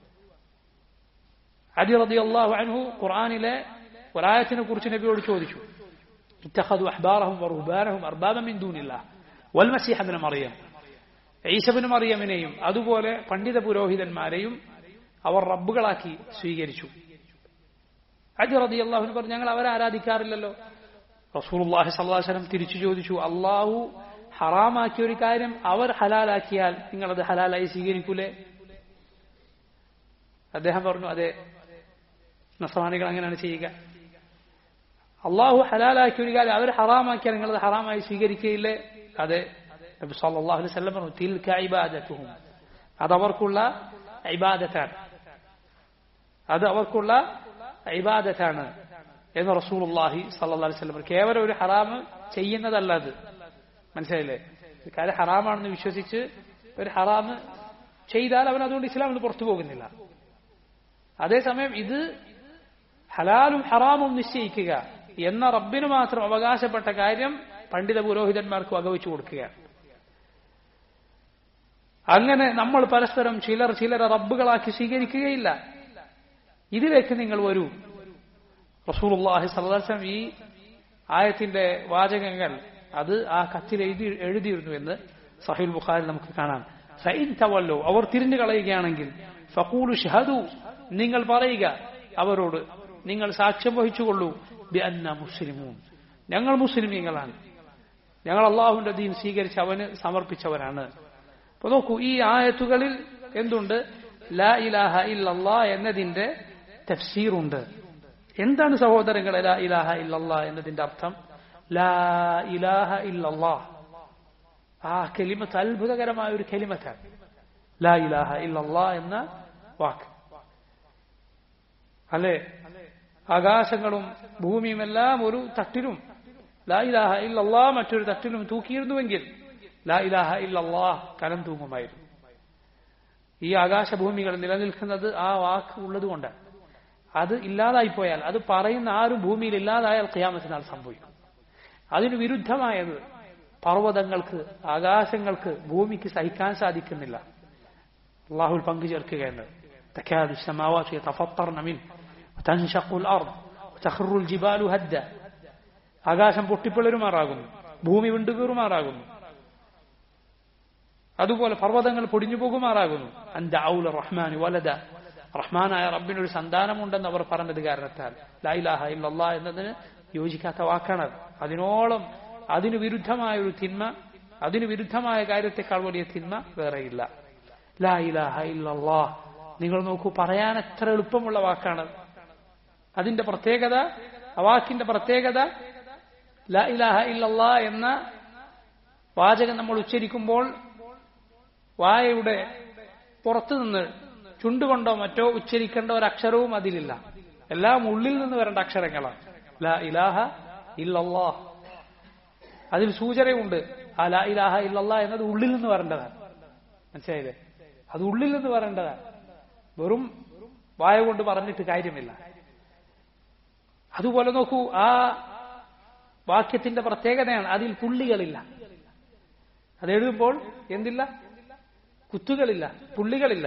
A: അലി റതി അള്ളാഹു അൻഹു ഖുർആാനിലെ ഒരായത്തിനെ കുറിച്ച് നബിയോട് ചോദിച്ചു اتخذوا أحبارهم ورهبانهم أربابا من دون الله والمسيح ابن مريم ഈസബിന് മറിയമിനെയും അതുപോലെ പണ്ഡിത പുരോഹിതന്മാരെയും അവർ റബ്ബുകളാക്കി സ്വീകരിച്ചു അജ് റതി അള്ളാഹുന് പറഞ്ഞു ഞങ്ങൾ അവരെ ആരാധിക്കാറില്ലല്ലോ റസൂൽഹി സല്ലാഹലം തിരിച്ചു ചോദിച്ചു അള്ളാഹു ഹറാമാക്കിയ ഒരു കാര്യം അവർ ഹലാലാക്കിയാൽ നിങ്ങളത് ഹലാലായി സ്വീകരിക്കൂലേ അദ്ദേഹം പറഞ്ഞു അതെ നസ്രാനികൾ അങ്ങനെയാണ് ചെയ്യുക അള്ളാഹു ഹലാലാക്കിയ ഒരു കാര്യം അവർ ഹറാമാക്കിയാൽ നിങ്ങളത് ഹറാമായി സ്വീകരിക്കുകയില്ലേ അതെ നബി സല്ലല്ലാഹു അലൈഹി വസല്ലം പറഞ്ഞു തിൽക ഇബാദത്തുഹും അത് അവർക്കുള്ള ഇബാദത്താണ് അത് അവർക്കുള്ള ഇബാദത്താണ് എന്ന് റസൂലുള്ളാഹി സല്ലല്ലാഹു അലൈഹി വസല്ലം കേവലം ഒരു ഹറാമ് ചെയ്യുന്നതല്ല അത് മനസ്സിലായില്ലേ ഒരു കാര്യം ഹറാമാണെന്ന് വിശ്വസിച്ച് ഒരു ഹറാമ് ചെയ്താൽ അവൻ അതുകൊണ്ട് ഇസ്ലാമിൽ നിന്ന് പുറത്തു പോകുന്നില്ല അതേസമയം ഇത് ഹലാലും ഹറാമും നിശ്ചയിക്കുക എന്ന റബ്ബിന് മാത്രം അവകാശപ്പെട്ട കാര്യം പണ്ഡിത പുരോഹിതന്മാർക്ക് വകവെച്ചു കൊടുക്കുകയാണ് അങ്ങനെ നമ്മൾ പരസ്പരം ചിലർ ചിലരെ റബ്ബുകളാക്കി സ്വീകരിക്കുകയില്ല ഇതിലേക്ക് നിങ്ങൾ വരൂ റസൂലുള്ളാഹി സല്ലാസം ഈ ആയത്തിന്റെ വാചകങ്ങൾ അത് ആ കത്തിൽ എഴുതി എഴുതിയിരുന്നു എന്ന് സഹീൽ ബുഖാരി നമുക്ക് കാണാം സൈൻ തവല്ലോ അവർ തിരിഞ്ഞു കളയുകയാണെങ്കിൽ ഫക്കൂലു ഷഹദു നിങ്ങൾ പറയുക അവരോട് നിങ്ങൾ സാക്ഷ്യം വഹിച്ചുകൊള്ളൂ ബി അന്ന മുസ്ലിമൂൻ ഞങ്ങൾ മുസ്ലിമീങ്ങളാണ് ഞങ്ങൾ അള്ളാഹുവിന്റെ ദീൻ സ്വീകരിച്ച് അവന് സമർപ്പിച്ചവരാണ് അപ്പൊ നോക്കൂ ഈ ആയത്തുകളിൽ എന്തുണ്ട് ലാ ഇലാഹ ഇല്ലല്ലാ എന്നതിന്റെ തഫ്സീറുണ്ട് എന്താണ് സഹോദരങ്ങളെ ലാ ഇലാഹ ഇല്ലല്ലാ എന്നതിന്റെ അർത്ഥം ലാ ഇലാഹ ഇല്ലല്ലാ ആ കെലിമത്ത് അത്ഭുതകരമായ ഒരു കെലിമത്താണ് ലാ ഇലാഹ ഇല്ലല്ലാ എന്ന വാക്ക് അല്ലെ ആകാശങ്ങളും ഭൂമിയും എല്ലാം ഒരു തട്ടിലും ലാ ഇലാഹ ഇല്ലല്ലാ മറ്റൊരു തട്ടിലും തൂക്കിയിരുന്നുവെങ്കിൽ ലാ ഇലാഹ ഇല്ലല്ലാ കലം തൂങ്ങുമായിരുന്നു ഈ ആകാശഭൂമികൾ നിലനിൽക്കുന്നത് ആ വാക്ക് ഉള്ളതുകൊണ്ട് അത് ഇല്ലാതായിപ്പോയാൽ അത് പറയുന്ന ആരും ഭൂമിയിൽ ഇല്ലാതായാൽ ഖിയാമത്തിനാൾ സംഭവിക്കും അതിന് വിരുദ്ധമായത് പർവ്വതങ്ങൾക്ക് ആകാശങ്ങൾക്ക് ഭൂമിക്ക് സഹിക്കാൻ സാധിക്കുന്നില്ല അള്ളാഹുൽ പങ്കു ചേർക്കുകയാണ് تكاد السماوات يتفطرن منه وتنشق الأرض وتخر الجبال هدا ആകാശം പൊട്ടിപ്പിളരുമാറാകുന്നു ഭൂമി വിണ്ടുകീറുമാറാകുന്നു അതുപോലെ പർവ്വതങ്ങൾ പൊടിഞ്ഞു പോകുമാറാകുന്നു അന്ത ഔല റഹ്മാൻ വലദ റഹ്മാനായ റബ്ബിനൊരു സന്താനമുണ്ടെന്ന് അവർ പറഞ്ഞത് കാരണത്താൽ ലൈലാഹ ഇല്ലല്ലാ എന്നതിന് യോജിക്കാത്ത വാക്കാണത് അതിനോളം അതിന് വിരുദ്ധമായ ഒരു തിന്മ അതിന് വിരുദ്ധമായ കാര്യത്തെക്കാൾ വലിയ തിന്മ വേറെയില്ല ലാ ഇലാഹ ഇല്ലല്ലാ നിങ്ങൾ നോക്കൂ പറയാൻ എത്ര എളുപ്പമുള്ള വാക്കാണ് അതിന്റെ പ്രത്യേകത ആ വാക്കിന്റെ പ്രത്യേകത ലാ ഇലാഹ ഇല്ലല്ലാ എന്ന വാചകം നമ്മൾ ഉച്ചരിക്കുമ്പോൾ വായയുടെ പുറത്തുനിന്ന് ചുണ്ടുകൊണ്ടോ മറ്റോ ഉച്ചരിക്കേണ്ട ഒരു അക്ഷരവും അതിലില്ല എല്ലാം ഉള്ളിൽ നിന്ന് വരേണ്ട അക്ഷരങ്ങളാണ് ലാ ഇലാഹ ഇല്ലല്ലാ അതിൽ സൂചനയുണ്ട് ആ ലാ ഇലാഹ ഇല്ലല്ലാ എന്നത് ഉള്ളിൽ നിന്ന് വരേണ്ടതാണ് മനസ്സിലായില്ലേ അത് ഉള്ളിൽ നിന്ന് വരേണ്ടതാണ് വെറും വായ കൊണ്ട് പറഞ്ഞിട്ട് കാര്യമില്ല അതുപോലെ നോക്കൂ ആ വാക്യത്തിന്റെ പ്രത്യേകതയാണ് അതിൽ പുള്ളികളില്ല അത് എഴുതുമ്പോൾ എന്തില്ല കുത്തുകളില്ല പുള്ളികളില്ല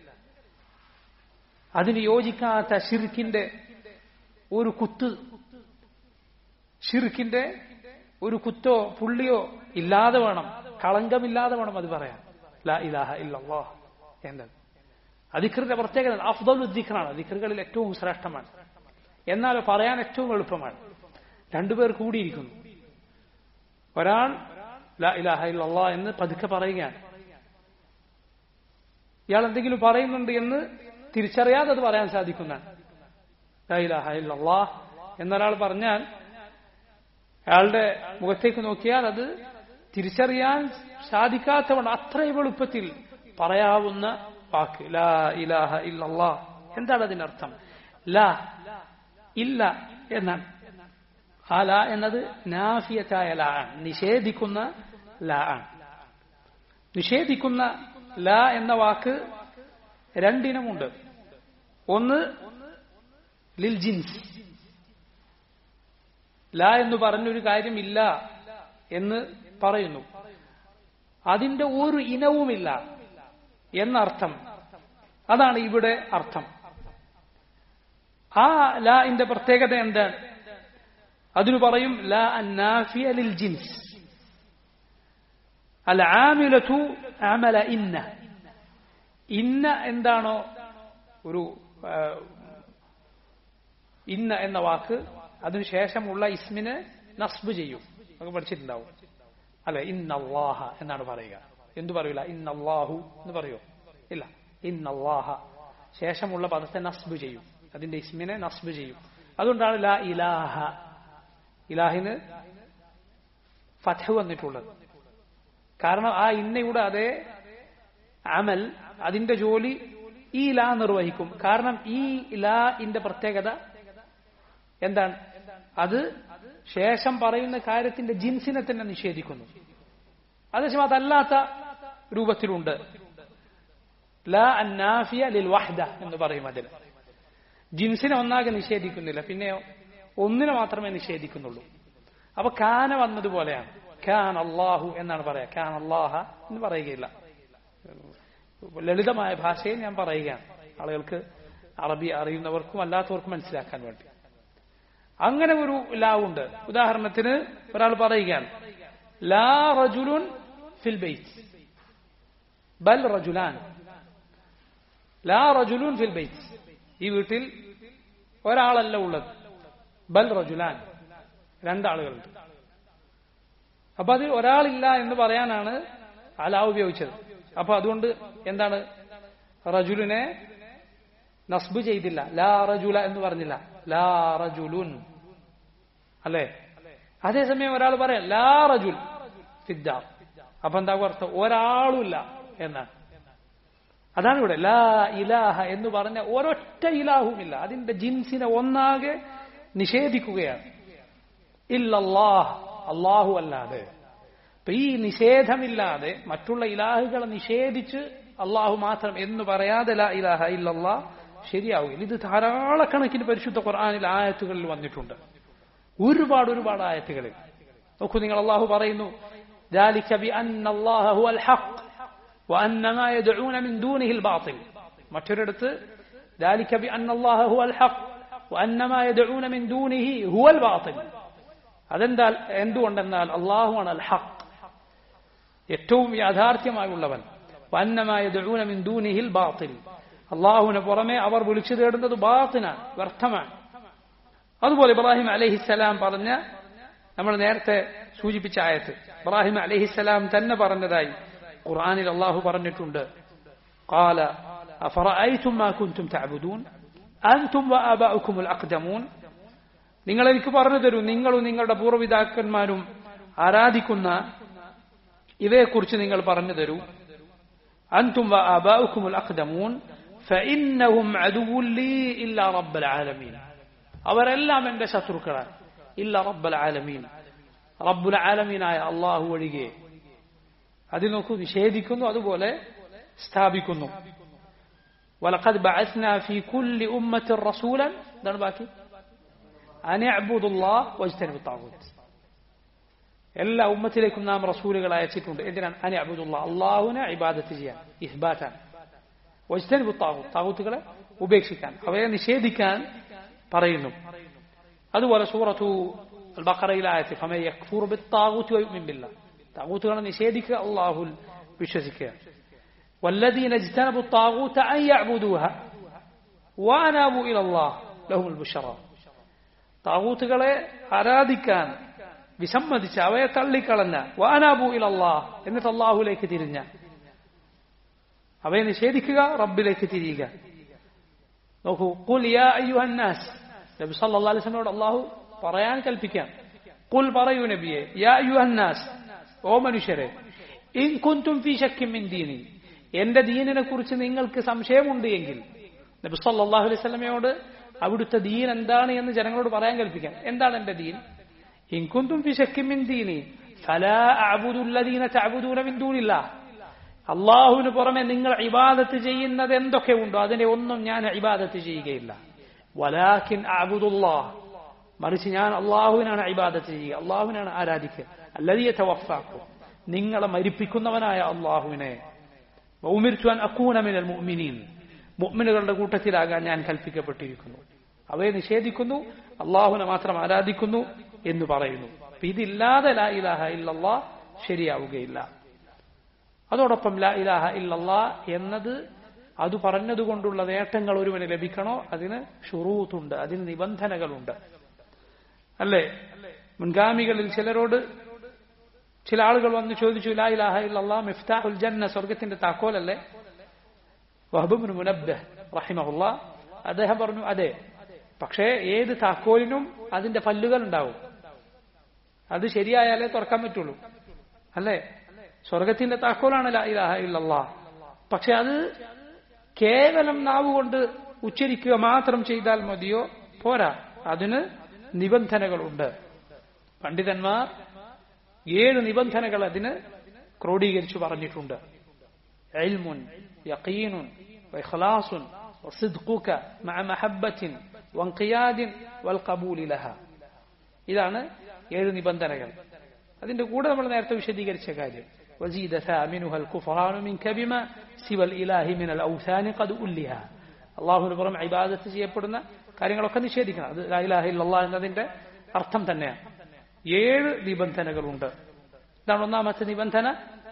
A: അതിന് യോജിക്കാത്ത ഷിർക്കിന്റെ ഒരു കുത്ത് ഷിർക്കിന്റെ ഒരു കുത്തോ പുള്ളിയോ ഇല്ലാതെ വേണം കളങ്കമില്ലാതെ വേണം അത് പറയാൻ ലാ ഇലാഹ ഇല്ലല്ലാ എന്നത് അധികൃത പ്രത്യേകത അഫ്ദലുദ്ദിഖറാണ് അധികൃകളിൽ ഏറ്റവും ശ്രേഷ്ഠമാണ് എന്നാൽ പറയാൻ ഏറ്റവും എളുപ്പമാണ് രണ്ടുപേർ കൂടിയിരിക്കുന്നു ഒരാൾ ലാ ഇലാഹ ഇല്ലല്ലാ എന്ന് പതുക്കെ പറയുകയാണ് ഇയാൾ എന്തെങ്കിലും പറയുന്നുണ്ട് എന്ന് തിരിച്ചറിയാതെ അത് പറയാൻ സാധിക്കുന്നതാണ് ലാ ഇലാഹ ഇല്ലല്ലാ എന്നൊരാൾ പറഞ്ഞാൽ അയാളുടെ മുഖത്തേക്ക് നോക്കിയാൽ അത് തിരിച്ചറിയാൻ സാധിക്കാത്തവണ്ണം അത്രയും എളുപ്പത്തിൽ പറയാവുന്ന വാക്ക് ലാ ഇലാഹ ഇല്ലല്ലാ എന്താണ് അതിനർത്ഥം ലാ ഇല്ല എന്നാണ് ആ ലാ എന്നത് നാഫിയത്തായ ലാ ആണ് നിഷേധിക്കുന്ന ലാ ആണ് നിഷേധിക്കുന്ന ലാ എന്ന വാക്ക് രണ്ടിനമുണ്ട് ഒന്ന് ലിൽ ജിൻസ് ലാ എന്ന് പറഞ്ഞൊരു കാര്യമില്ല എന്ന് പറയുന്നു അതിന്റെ ഒരു ഇനവുമില്ല എന്നർത്ഥം അതാണ് ഇവിടെ അർത്ഥം ആ ലാന്റെ പ്രത്യേകത എന്താണ് അതിനു പറയും ലാ അന്നാഫിയ ലിൽ ജിൻസ് അൽ ആമിലതു അമല ഇന്ന ഇന്ന എന്താണോ ഒരു ഇന്ന എന്ന വാക്ക് അതിനുശേഷമുള്ള ഇസ്മിന് നസ്ബ് ചെയ്യും നമുക്ക് പഠിച്ചിട്ടുണ്ടാവും അല്ലെ ഇന്നല്ലാഹ എന്നാണ് പറയുക എന്തു പറയൂല ഇന്നല്ലാഹു എന്ന് പറയോ ഇല്ല ഇന്നല്ലാഹ ശേഷമുള്ള പദത്തെ നസ്ബ് ചെയ്യും അതിന്റെ ഇസ്മിനെ നസ്ബ് ചെയ്യും അതുകൊണ്ടാണ് ലാ ഇലാഹ ഇലാഹിന് ഫഥ വന്നിട്ടുള്ളത് കാരണം ആ ഇന്നയുടെ അതേ അമൽ അതിന്റെ ജോലി ഈ ലാ നിർവഹിക്കും കാരണം ഈ ലാ ഇന്റെ പ്രത്യേകത എന്താണ് അത് ശേഷം പറയുന്ന കാര്യത്തിന്റെ ജിൻസിനെ തന്നെ നിഷേധിക്കുന്നു അതേസമയം അതല്ലാത്ത രൂപത്തിലുണ്ട് ലാ അന്നാഫിയ ലിൽ വഹ്ദ എന്ന് പറയും അതിൽ ജിൻസിനെ ഒന്നാകെ നിഷേധിക്കുന്നില്ല പിന്നെയോ ഒന്നിനെ മാത്രമേ നിഷേധിക്കുന്നുള്ളൂ അപ്പൊ കാന വന്നതുപോലെയാണ് ഖാൻ അള്ളാഹു എന്നാണ് പറയാ ഖാൻ അള്ളാഹ എന്ന് പറയുകയില്ല ലളിതമായ ഭാഷയിൽ ഞാൻ പറയുകയാണ് ആളുകൾക്ക് അറബി അറിയുന്നവർക്കും അല്ലാത്തവർക്കും മനസ്സിലാക്കാൻ വേണ്ടി അങ്ങനെ ഒരു ലാ ഉണ്ട് ഉദാഹരണത്തിന് ഒരാൾ പറയുകയാണ് ലാ റജുലുൻ ഫിൽ ബൈത്ത് ബൽ റജുലാൻ ലാ റജുലുൻ ഫിൽ ബൈത്ത് ഈ വീട്ടിൽ ഒരാളല്ല ഉള്ളത് ബൽ റജുലാൻ രണ്ടാളുകളുണ്ട് അപ്പൊ അതിൽ ഒരാളില്ല എന്ന് പറയാനാണ് അലാ ഉപയോഗിച്ചത് അപ്പൊ അതുകൊണ്ട് എന്താണ് റജുലിനെ നസ്ബ് ചെയ്തില്ല ലാ റജുല എന്ന് പറഞ്ഞില്ല ലാ റജുലുൻ അല്ലേ അതേസമയം ഒരാൾ പറയാം ലാ റജുൽ ഫിദ്ദ അപ്പൊ എന്താ അർത്ഥം ഒരാളുമില്ല എന്നാണ് അതാണ് ഇവിടെ ലാ ഇലാഹ എന്ന് പറഞ്ഞ ഒരൊറ്റ ഇലാഹുമില്ല അതിന്റെ ജിൻസിനെ ഒന്നാകെ നിഷേധിക്കുകയാണ് ഇല്ലല്ലാഹ് അള്ളാഹു അല്ലാതെ അപ്പൊ ഈ നിഷേധമില്ലാതെ മറ്റുള്ള ഇലാഹുകളെ നിഷേധിച്ച് അള്ളാഹു മാത്രം എന്ന് പറയാതെ ലാ ഇലാഹ ഇല്ലല്ലാ ശരിയാവുകയില്ല ഇത് ധാരാളക്കണക്കിന് പരിശുദ്ധ ഖുർആാനിൽ ആയത്തുകളിൽ വന്നിട്ടുണ്ട് ഒരുപാട് ഒരുപാട് ആയത്തുകളിൽ നോക്കൂ നിങ്ങൾ അള്ളാഹു പറയുന്നു ذلك بأن الله هو الحق وأن ما يدعون من دونه الباطل മറ്റൊരിടത്ത് ذلك بأن الله هو الحق وأن ما يدعون من دونه هو الباطل അതെന്താ എന്തുകൊണ്ടെന്നാൽ അള്ളാഹുവാണ് അൽ ഹഖ് ഏറ്റവും യാഥാർത്ഥ്യമായുള്ളവൻ വന്നമായ ദൂനമിൻ ദൂനിഹിൽ ബാത്തിൽ അള്ളാഹുവിന് പുറമെ അവർ വിളിച്ചു തേടുന്നത് ബാത്തിനാണ് വ്യർത്ഥമാണ് അതുപോലെ ഇബ്രാഹിം അലഹിസലാം പറഞ്ഞ നമ്മൾ നേരത്തെ സൂചിപ്പിച്ച ആയത്ത് ഇബ്രാഹിം അലഹിസലാം തന്നെ പറഞ്ഞതായി ഖുർആാനിൽ അള്ളാഹു പറഞ്ഞിട്ടുണ്ട് قال أفرأيتم ما كنتم تعبدون أنتم وآباؤكم الأقدمون നിങ്ങൾ എനിക്ക് പറഞ്ഞു തരൂ നിങ്ങളും നിങ്ങളുടെ പൂർവ്വപിതാക്കന്മാരും ആരാധിക്കുന്ന ഇവയെക്കുറിച്ച് നിങ്ങൾ പറഞ്ഞു തരൂ أنتم وآباؤكم الأقدمون فإنهم عدو لي إلا رب العالمين അവരെല്ലാം എന്റെ ശത്രുക്കളാണ് ഇല്ല റബ്ബൽ ആലമീൻ റബ്ബുൽ ആലമീനായ അള്ളാഹു ഒഴികെ അതിൽ നോക്കൂ നിഷേധിക്കുന്നു അതുപോലെ സ്ഥാപിക്കുന്നു ولقد بعثنا في كل أمة رسولا എന്താണ് ബാക്കി أن اعبدوا الله واجتنبوا الطاغوت എല്ലാ ഉമ്മത്തിലേക്കും നാം റസൂലുകൾ അയച്ചിട്ടുണ്ട് എന്തിനാണ് അനി അബുദുള്ള അള്ളാഹുവിനെ ഇബാദത്ത് ചെയ്യാൻ ഇഹ്ബാറ്റാൻ വജ്തനിബു താകൂത്ത് താകൂത്തുകളെ ഉപേക്ഷിക്കാൻ അവയെ നിഷേധിക്കാൻ പറയുന്നു അതുപോലെ സൂറത്തു ബക്കറയിലായത്തി ഫമ യക്ഫൂർ ബിത്താകൂത്ത് വയുമിൻ ബില്ലാ താകൂത്തുകളെ നിഷേധിക്കുക അള്ളാഹുൽ വിശ്വസിക്കുക والذين اجتنبوا الطاغوت أن يعبدوها وأنابوا إلى الله لهم البشرى താകൂത്തുകളെ ആരാധിക്കാൻ വിസമ്മതിച്ച് അവയെ തള്ളിക്കളഞ്ഞ വാനാബു ഇലല്ലാ എന്നിട്ട് അള്ളാഹുലേക്ക് തിരിഞ്ഞ അവയെ നിഷേധിക്കുക റബ്ബിലേക്ക് തിരിയുക നോക്കൂ കുൽ യാ അയ്യുഹന്നാസ് നബി സല്ലല്ലാഹു അലൈഹി വസല്ലമയോട് അള്ളാഹു പറയാൻ കൽപ്പിക്കാം കുൽ പറയൂ നബിയെ യാ അയ്യുഹന്നാസ് ഓ മനുഷ്യരെ ഇൻ കുന്തും ഫീ ശക്കിൻ മിൻ ദീനി എന്റെ ദീനിനെ കുറിച്ച് നിങ്ങൾക്ക് സംശയമുണ്ട് എങ്കിൽ നബി സല്ലല്ലാഹു അലൈഹി വസല്ലമയോട് അവിടുത്തെ ദീൻ എന്താണ് എന്ന് ജനങ്ങളോട് പറയാൻ കൽപ്പിക്കാം എന്താണ് എന്റെ ദീൻ إن كنتم في شك من ديني فلا أعبد الذين تعبدون من دون الله അള്ളാഹുവിന് പുറമെ നിങ്ങൾ ഇബാദത്ത് ചെയ്യുന്നത് എന്തൊക്കെ ഉണ്ടോ അതിനെ ഒന്നും ഞാൻ ഇബാദത്ത് ചെയ്യുകയില്ല വലാഖിൻ അബുദുല്ലാ മറിച്ച് ഞാൻ അള്ളാഹുവിനാണ് ഇബാദത്ത് ചെയ്യുക അള്ളാഹുവിനാണ് ആരാധിക്കുക അല്ലതിയെ തവഫാക്കും നിങ്ങളെ മരിപ്പിക്കുന്നവനായ അള്ളാഹുവിനെ ഉമിർച്ചുവാൻ അക്കൂനമിനൽ മുഅ്മിനീൻ മുഅ്മിനുകളുടെ കൂട്ടത്തിലാകാൻ ഞാൻ കൽപ്പിക്കപ്പെട്ടിരിക്കുന്നു അവയെ നിഷേധിക്കുന്നു അള്ളാഹുവിനെ മാത്രം ആരാധിക്കുന്നു എന്ന് പറയുന്നു അപ്പൊ ഇതില്ലാതെ ലാ ഇലാഹ ഇല്ലല്ലാ ശരിയാവുകയില്ല അതോടൊപ്പം ലാ ഇലാഹ ഇല്ലല്ലാ എന്നത് അത് പറഞ്ഞതുകൊണ്ടുള്ള നേട്ടങ്ങൾ ഒരുവന് ലഭിക്കണോ അതിന് ഷുറൂത്തുണ്ട് അതിന് നിബന്ധനകളുണ്ട് അല്ലേ മുൻഗാമികളിൽ ചിലരോട് ചില ആളുകൾ വന്ന് ചോദിച്ചു ലാ ഇലാഹ ഇല്ലല്ലാ മിഫ്താഹുൽ ജന്ന സ്വർഗത്തിന്റെ താക്കോലല്ലേ വഹബുബിന് മുനബ്ബ് റഹിമഹുല്ല അദ്ദേഹം പറഞ്ഞു അതെ പക്ഷേ ഏത് താക്കോലിനും അതിന്റെ പല്ലുകൾ ഉണ്ടാവും അത് ശരിയായാലേ തുറക്കാൻ പറ്റുള്ളൂ അല്ലേ സ്വർഗത്തിന്റെ താക്കോലാണ് ലാ ഇലാഹ ഇല്ലല്ലാ പക്ഷെ അത് കേവലം നാവ് കൊണ്ട് ഉച്ചരിക്കുക മാത്രം ചെയ്താൽ മതിയോ പോരാ അതിന് നിബന്ധനകളുണ്ട് പണ്ഡിതന്മാർ ഏഴ് നിബന്ധനകൾ അതിന് ക്രോഡീകരിച്ചു പറഞ്ഞിട്ടുണ്ട് എൽമുൻ യഖീനുൻ വൈഖലാസുൻ وصدقك مع محبة وانقياد والقبول لها ഇതാണ് ഏഴ് നിബന്ധനകൾ അതിന്റെ കൂടെ നമ്മൾ നേരത്തെ വിശദീകരിച്ച കാര്യം وزيد ثامنها الكفران منك بما سوى الإله من الأوثان قد ألها അള്ളാഹുവിന് പുറം ഇബാദത്ത് ചെയ്യപ്പെടുന്ന കാര്യങ്ങളൊക്കെ നിഷേധിക്കണം അത് ലായിലാഹ ഇല്ലല്ലാ എന്നതിന്റെ അർത്ഥം തന്നെയാണ് ഏഴ് നിബന്ധനകളുണ്ട് ഇതാണ് ഒന്നാമത്തെ നിബന്ധന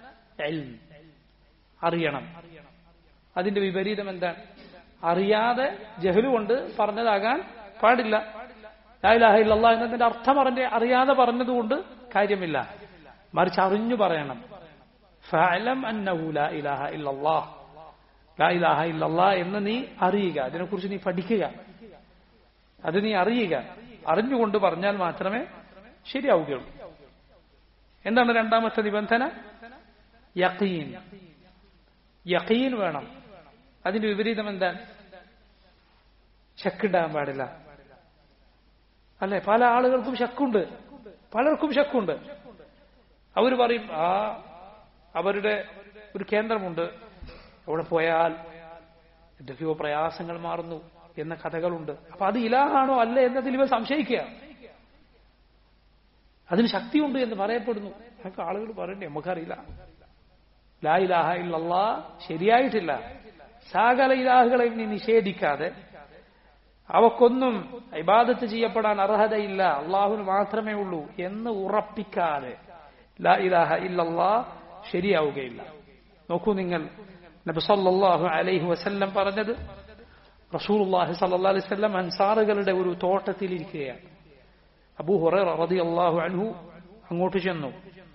A: അറിയണം അതിന്റെ വിപരീതം എന്താണ് അറിയാതെ ജഹലു കൊണ്ട് പറഞ്ഞതാകാൻ പാടില്ല ലായിലാഹ ഇല്ലല്ലാ എന്നതിന്റെ അർത്ഥം അറിഞ്ഞ് അറിയാതെ പറഞ്ഞതുകൊണ്ട് കാര്യമില്ല മറിച്ച് അറിഞ്ഞു പറയണം ഫഅലം അന്നഹു ലാ ഇലാഹ ഇല്ലല്ലാഹ് ലാ ഇലാഹ ഇല്ലല്ലാ എന്ന് നീ അറിയുക അതിനെക്കുറിച്ച് നീ പഠിക്കുക അത് നീ അറിയുക അറിഞ്ഞുകൊണ്ട് പറഞ്ഞാൽ മാത്രമേ ശരിയാവുകയുള്ളൂ എന്താണ് രണ്ടാമത്തെ നിബന്ധന യഖീൻ യഖീൻ വേണം അതിന്റെ വിപരീതം എന്താണ് ശക്കുണ്ടാകാൻ പാടില്ല അല്ലെ പല ആളുകൾക്കും ശക്കുണ്ട് പലർക്കും ശക്കുണ്ട് അവർ പറയും ആ അവരുടെ ഒരു കേന്ദ്രമുണ്ട് അവിടെ പോയാൽ എന്തൊക്കെയോ പ്രയാസങ്ങൾ മാറുന്നു എന്ന കഥകളുണ്ട് അപ്പൊ അത് ഇലാഹാണോ അല്ല എന്നതിൽ ഇവർ സംശയിക്കുക അതിന് ശക്തിയുണ്ട് എന്ന് പറയപ്പെടുന്നു നമുക്ക് ആളുകൾ പറയണ്ടേ നമുക്കറിയില്ല ലാ ഇലാഹ ഇല്ലല്ലാ ശരിയായിട്ടില്ല സകല ഇലാഹുകളെ നീ നിഷേധിക്കാതെ അവക്കൊന്നും ഇബാദത്ത് ചെയ്യപ്പെടാൻ അർഹതയില്ല അള്ളാഹുന് മാത്രമേ ഉള്ളൂ എന്ന് ഉറപ്പിക്കാതെ ലാ ഇലാഹ ഇല്ലല്ലാ ശരിയാവുകയില്ല നോക്കൂ നിങ്ങൾ നബി സല്ലല്ലാഹു അലൈഹി വസല്ലം പറഞ്ഞത് റസൂലുള്ളാഹി സല്ലല്ലാഹു അലൈഹി വസല്ലം അൻസാറുകളുടെ ഒരു തോട്ടത്തിൽ ഇരിക്കുകയാണ് അബൂ ഹുറൈറ റളിയല്ലാഹു അൻഹു അങ്ങോട്ട് ചെന്നു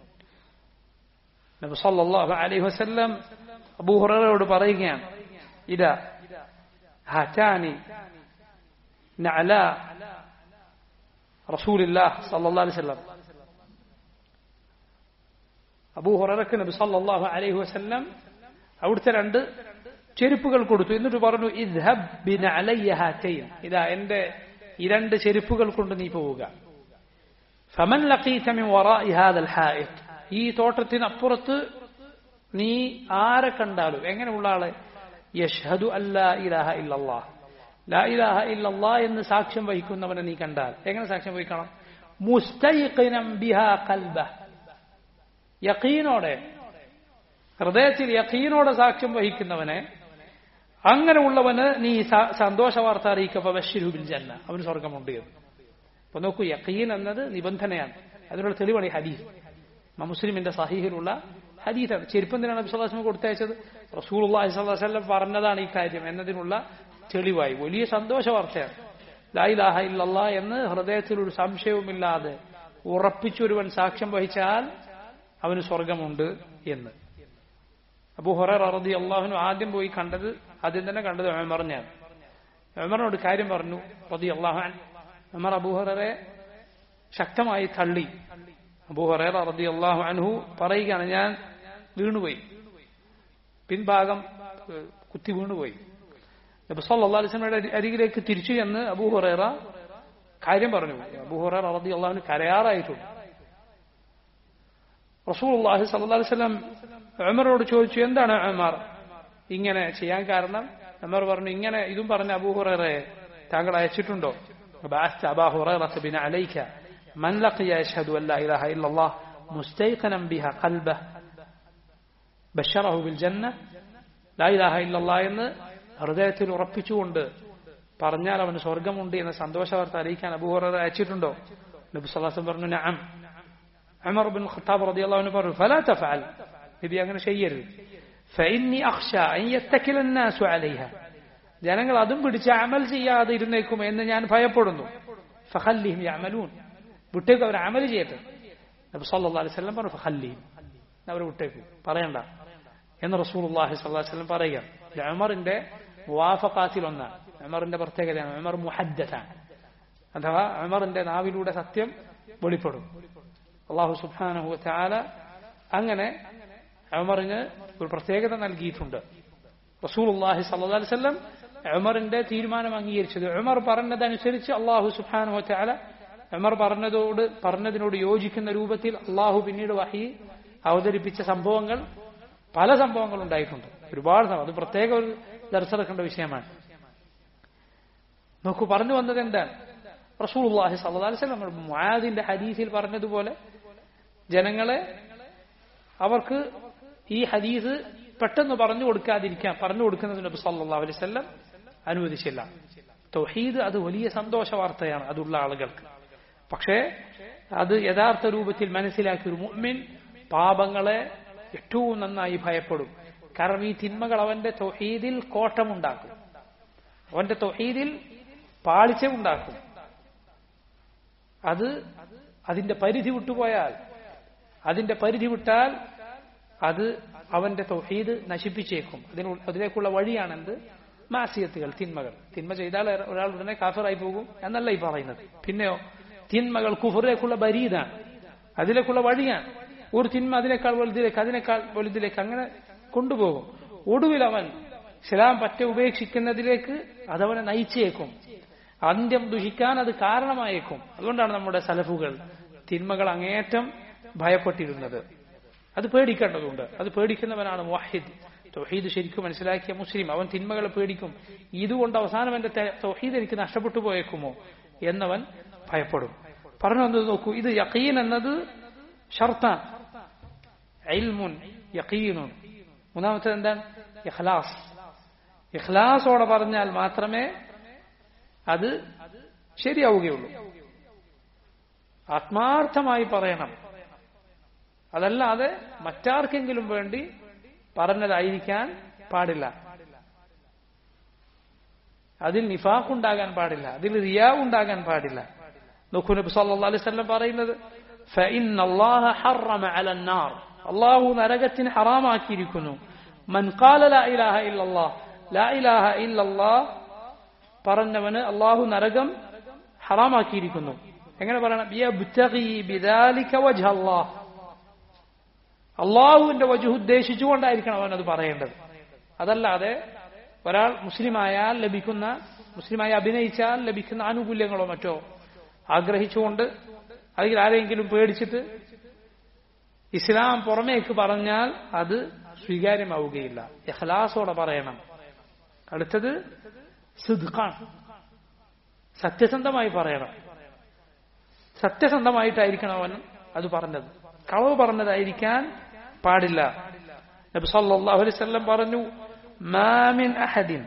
A: നബി സല്ലല്ലാഹു അലൈഹി വസല്ലം അബൂ ഹുറൈറയോട് പറയുകയാണ് ഇതാ ഹാറ്റാനി നഅല റസൂലില്ലാഹ് സല്ലല്ലാഹു അലൈഹി വസല്ലം അബൂ ഹുറൈറക്ക് നബി സല്ലല്ലാഹു അലൈഹി വസല്ലം അവിടുത്തെ രണ്ട് ചെരുപ്പുകൾ കൊടുത്തു എന്നിട്ട് പറഞ്ഞു ഇദ്ഹബ് ബിനഅലയ്യ ഹാറ്റൈൻ ഇതാ എന്റെ ഈ രണ്ട് ചെരുപ്പുകൾ കൊണ്ട് നീ പോവുക ഫമൻ ലഖീത മിൻ വറാഇ ഹാദൽ ഹായിത് ഈ തോട്ടത്തിനപ്പുറത്ത് നീ ആരെ കണ്ടാലും എങ്ങനെയുള്ള ആള് യഷ്ഹദു അല്ലാ ഇലാഹ ഇല്ലല്ലാഹ് ലാ ഇലാഹ ഇല്ലല്ലാ എന്ന് സാക്ഷ്യം വഹിക്കുന്നവനെ നീ കണ്ടാൽ എങ്ങനെ സാക്ഷ്യം വഹിക്കണം മുസ്തൈഖിനം ബിഹാ ഖൽബ യഖീനോടെ ഹൃദയത്തിൽ യഖീനോടെ സാക്ഷ്യം വഹിക്കുന്നവനെ അങ്ങനെയുള്ളവന് നീ സന്തോഷ വാർത്ത അറിയിക്കപ്പോ ബിൽ ജന്ന അവന് സ്വർഗമുണ്ട് എന്ന് അപ്പൊ നോക്കൂ യഖീൻ എന്നത് നിബന്ധനയാണ് അതിനുള്ള തെളിവാണ് ഈ ഹദീസ് മുസ്ലിമിന്റെ സഹീഹിലുള്ള ഹദീസാണ് ചെരുപ്പന്തിനാണ് വിശ്വാസം കൊടുത്തയച്ചത് റസൂൽ അള്ളാഹിസ്വല്ലം പറഞ്ഞതാണ് ഈ കാര്യം എന്നതിനുള്ള തെളിവായി വലിയ സന്തോഷ വാർത്തയാണ് ലായിലാഹ ഇല്ലല്ലാ എന്ന് ഹൃദയത്തിൽ ഒരു സംശയവുമില്ലാതെ ഉറപ്പിച്ചൊരുവൻ സാക്ഷ്യം വഹിച്ചാൽ അവന് സ്വർഗമുണ്ട് എന്ന് അബു ഹുറർ അറദി അള്ളാഹുനു ആദ്യം പോയി കണ്ടത് ആദ്യം തന്നെ കണ്ടത് ഉമറിനെയാണ് ഉമറിനോട് കാര്യം പറഞ്ഞു റതി അള്ളാഹുൻ ഉമർ അബൂഹറെ ശക്തമായി തള്ളി അബൂഹറ റതി അള്ളാഹു അൻഹു പറയുകയാണ് ഞാൻ വീണുപോയി പിൻഭാഗം കുത്തി വീണുപോയി നബി സല്ലല്ലാഹു അലൈഹി വസല്ലമയുടെ അരികിലേക്ക് തിരിച്ചു ചെന്ന് അബൂ ഹുറൈറ കാര്യം പറഞ്ഞു അബൂ ഹുറൈറ റളിയല്ലാഹു അൻഹു കരയാറായിട്ടുണ്ട് റസൂലുള്ളാഹി സല്ലല്ലാഹു അലൈഹി വസല്ലം ഉമറോട് ചോദിച്ചു എന്താണ് ഉമർ ഇങ്ങനെ ചെയ്യാൻ കാരണം ഉമർ പറഞ്ഞു ഇങ്ങനെ ഇതും പറഞ്ഞ അബൂ ഹുറൈറയെ താങ്കൾ അയച്ചിട്ടുണ്ടോ بعثت أبا هريرة بن عليك من لقي يشهد أن لا إله إلا الله مستيقنا بها قلبه بشره بالجنة لا إله إلا الله എന്ന് ഹൃദയത്തിൽ ഉറപ്പിച്ചുകൊണ്ട് പറഞ്ഞാൽ അവന് സ്വർഗമുണ്ട് എന്ന സന്തോഷവാർത്ത അറിയിക്കാൻ അബൂഹറ അയച്ചിട്ടുണ്ടോ നബി സല്ലാസം പറഞ്ഞു നഅം ഉമർ ബിൻ ഖത്താബ് റളിയല്ലാഹു അൻഹു പറഞ്ഞു ഫലാ തഫഅൽ നബി അങ്ങനെ ചെയ്യരുത് فإني أخشى أن يتكل الناس عليها ജനങ്ങൾ അതും പിടിച്ച് അമൽ ചെയ്യാതെ ഇരുന്നേക്കും എന്ന് ഞാൻ ഭയപ്പെടുന്നു ഫഖല്ലിഹിം യഅമലൂൻ വിട്ടേക്ക് അവർ അമൽ ചെയ്യട്ടെ നബി സല്ലല്ലാഹു അലൈഹി വസല്ലം പറഞ്ഞു ഫഖല്ലിഹിം അവർ വിട്ടേക്കും പറയണ്ട എന്ന് റസൂലുള്ളാഹി സ്വല്ലല്ലാഹു അലൈഹി വസല്ലം പറയുകയാണ് ഇത് ഉമറിന്റെ മുവാഫഖാത്തിൽ ഒന്നാണ് ഉമറിന്റെ പ്രത്യേകതയാണ് ഉമർ മുഹദ്ദത്താണ് അഥവാ ഉമറിന്റെ നാവിലൂടെ സത്യം വെളിപ്പെടും അള്ളാഹു സുബ്ഹാനഹു വതആല അങ്ങനെ ഉമറിന് ഒരു പ്രത്യേകത നൽകിയിട്ടുണ്ട് റസൂലുള്ളാഹി സ്വല്ലല്ലാഹു അലൈഹി വസല്ലം ഉമറിന്റെ തീരുമാനം അംഗീകരിച്ചത് ഉമർ പറഞ്ഞതനുസരിച്ച് അള്ളാഹു സുബ്ഹാനഹു വതആല ഉമർ പറഞ്ഞതോട് പറഞ്ഞതിനോട് യോജിക്കുന്ന രൂപത്തിൽ അള്ളാഹു പിന്നീട് വഹി അവതരിപ്പിച്ച സംഭവങ്ങൾ പല സംഭവങ്ങൾ ഉണ്ടായിട്ടുണ്ട് ഒരുപാട് സംഭവം അത് പ്രത്യേക ഒരു ദർശനക്കേണ്ട വിഷയമാണ് നോക്കൂ പറഞ്ഞു വന്നത് എന്താണ് റസൂലുള്ളാഹി സ്വല്ലല്ലാഹു അലൈഹി വസല്ലം മുആദിന്റെ ഹദീസിൽ പറഞ്ഞതുപോലെ ജനങ്ങളെ അവർക്ക് ഈ ഹദീസ് പെട്ടെന്ന് പറഞ്ഞു കൊടുക്കാതിരിക്കാൻ പറഞ്ഞു കൊടുക്കുന്നത് നബി സല്ലല്ലാഹു അലൈഹി വസല്ലം അനുവദിച്ചില്ല തൗഹീദ് അത് വലിയ സന്തോഷ വാർത്തയാണ് അതുള്ള ആളുകൾക്ക് പക്ഷേ അത് യഥാർത്ഥ രൂപത്തിൽ മനസ്സിലാക്കിയ ഒരു മുഅ്മിൻ പാപങ്ങളെ ഏറ്റവും നന്നായി ഭയപ്പെടും കാരണം ഈ തിന്മകൾ അവന്റെ തൊഹീദിൽ കോട്ടമുണ്ടാക്കും അവന്റെ തൊഹീദിൽ പാളിച്ച ഉണ്ടാക്കും അത് അതിന്റെ പരിധി വിട്ടുപോയാൽ അതിന്റെ പരിധി വിട്ടാൽ അത് അവന്റെ തൊഹീദ് നശിപ്പിച്ചേക്കും അതിന് അതിലേക്കുള്ള വഴിയാണെന്ത് മാസിയത്തുകൾ തിന്മകൾ തിന്മ ചെയ്താൽ ഒരാൾ ഉടനെ കാഫറായി പോകും എന്നല്ല ഈ പറയുന്നത് പിന്നെയോ തിന്മകൾ കുഫറിലേക്കുള്ള ബരീതാണ് അതിലേക്കുള്ള വഴിയാണ് ഒരു തിന്മ അതിനേക്കാൾ വലുതിലേക്ക് അതിനേക്കാൾ വലുതിലേക്ക് അങ്ങനെ കൊണ്ടുപോകും ഒടുവിൽ അവൻ ഇസ്ലാം പറ്റ ഉപേക്ഷിക്കുന്നതിലേക്ക് അതവനെ നയിച്ചേക്കും അന്ത്യം ദുഷിക്കാൻ അത് കാരണമായേക്കും അതുകൊണ്ടാണ് നമ്മുടെ സലഫുകൾ തിന്മകൾ അങ്ങേറ്റം ഭയപ്പെട്ടിരുന്നത് അത് പേടിക്കേണ്ടതുണ്ട് അത് പേടിക്കുന്നവനാണ് വാഹിദ് തൗഹീദ് ശരിക്കും മനസ്സിലാക്കിയ മുസ്ലിം അവൻ തിന്മകളെ പേടിക്കും ഇതുകൊണ്ട് അവസാനം എന്റെ തൗഹീദ് എനിക്ക് നഷ്ടപ്പെട്ടു പോയേക്കുമോ എന്നവൻ ഭയപ്പെടും പറഞ്ഞു വന്നത് നോക്കൂ ഇത് യക്കീൻ എന്നത് ഷർത്താണ് ഇൽമുൻ യക്കീനുൻ മൂന്നാമത്തേത് എന്താണ് ഇഖ്ലാസ് ഇഖ്ലാസോടെ പറഞ്ഞാൽ മാത്രമേ അത് ശരിയാവുകയുള്ളൂ ആത്മാർത്ഥമായി പറയണം അതല്ലാതെ മറ്റാർക്കെങ്കിലും വേണ്ടി പറഞ്ഞതായിരിക്കാൻ പാടില്ല അതിൽ നിഫാഖ് ഉണ്ടാകാൻ പാടില്ല അതിൽ റിയാ ഉണ്ടാകാൻ പാടില്ല നോക്കൂ നബി സല്ലല്ലാഹു അലൈഹി വസല്ലം പറയുന്നത് فإن الله حرم على النار അള്ളാഹു നരകത്തിന് ഹറാമാക്കിയിരിക്കുന്നു മൻ ഖാല ലാ ഇലാഹ ഇല്ലല്ലാഹ് ലാ ഇലാഹ ഇല്ലല്ലാഹ് പറഞ്ഞവന് അള്ളാഹു നരകം ഹറാമാക്കിയിരിക്കുന്നു എങ്ങനെ പറയണം യബ്തഗി ബിദാലിക വജ്ഹ അല്ലാഹ് അള്ളാഹുവിന്റെ വജു ഉദ്ദേശിച്ചുകൊണ്ടായിരിക്കണം അവൻ അത് പറയേണ്ടത് അതല്ലാതെ ഒരാൾ മുസ്ലിമായാൽ ലഭിക്കുന്ന മുസ്ലിമായി അഭിനയിച്ചാൽ ലഭിക്കുന്ന ആനുകൂല്യങ്ങളോ മറ്റോ ആഗ്രഹിച്ചുകൊണ്ട് അല്ലെങ്കിൽ ആരെങ്കിലും പേടിച്ചിട്ട് ഇസ്ലാം പുറമേക്ക് പറഞ്ഞാൽ അത് സ്വീകാര്യമാവുകയില്ല ഇഖ്ലാസോടെ പറയണം അടുത്തത് സിദ്ഖാണ് സത്യസന്ധമായി പറയണം സത്യസന്ധമായിട്ടായിരിക്കണം അവൻ അത് പറഞ്ഞത് കളവ് പറഞ്ഞതായിരിക്കാൻ പാടില്ല നബി സല്ലല്ലാഹു അലൈഹി വസല്ലം പറഞ്ഞു മാ മിൻ അഹദിൻ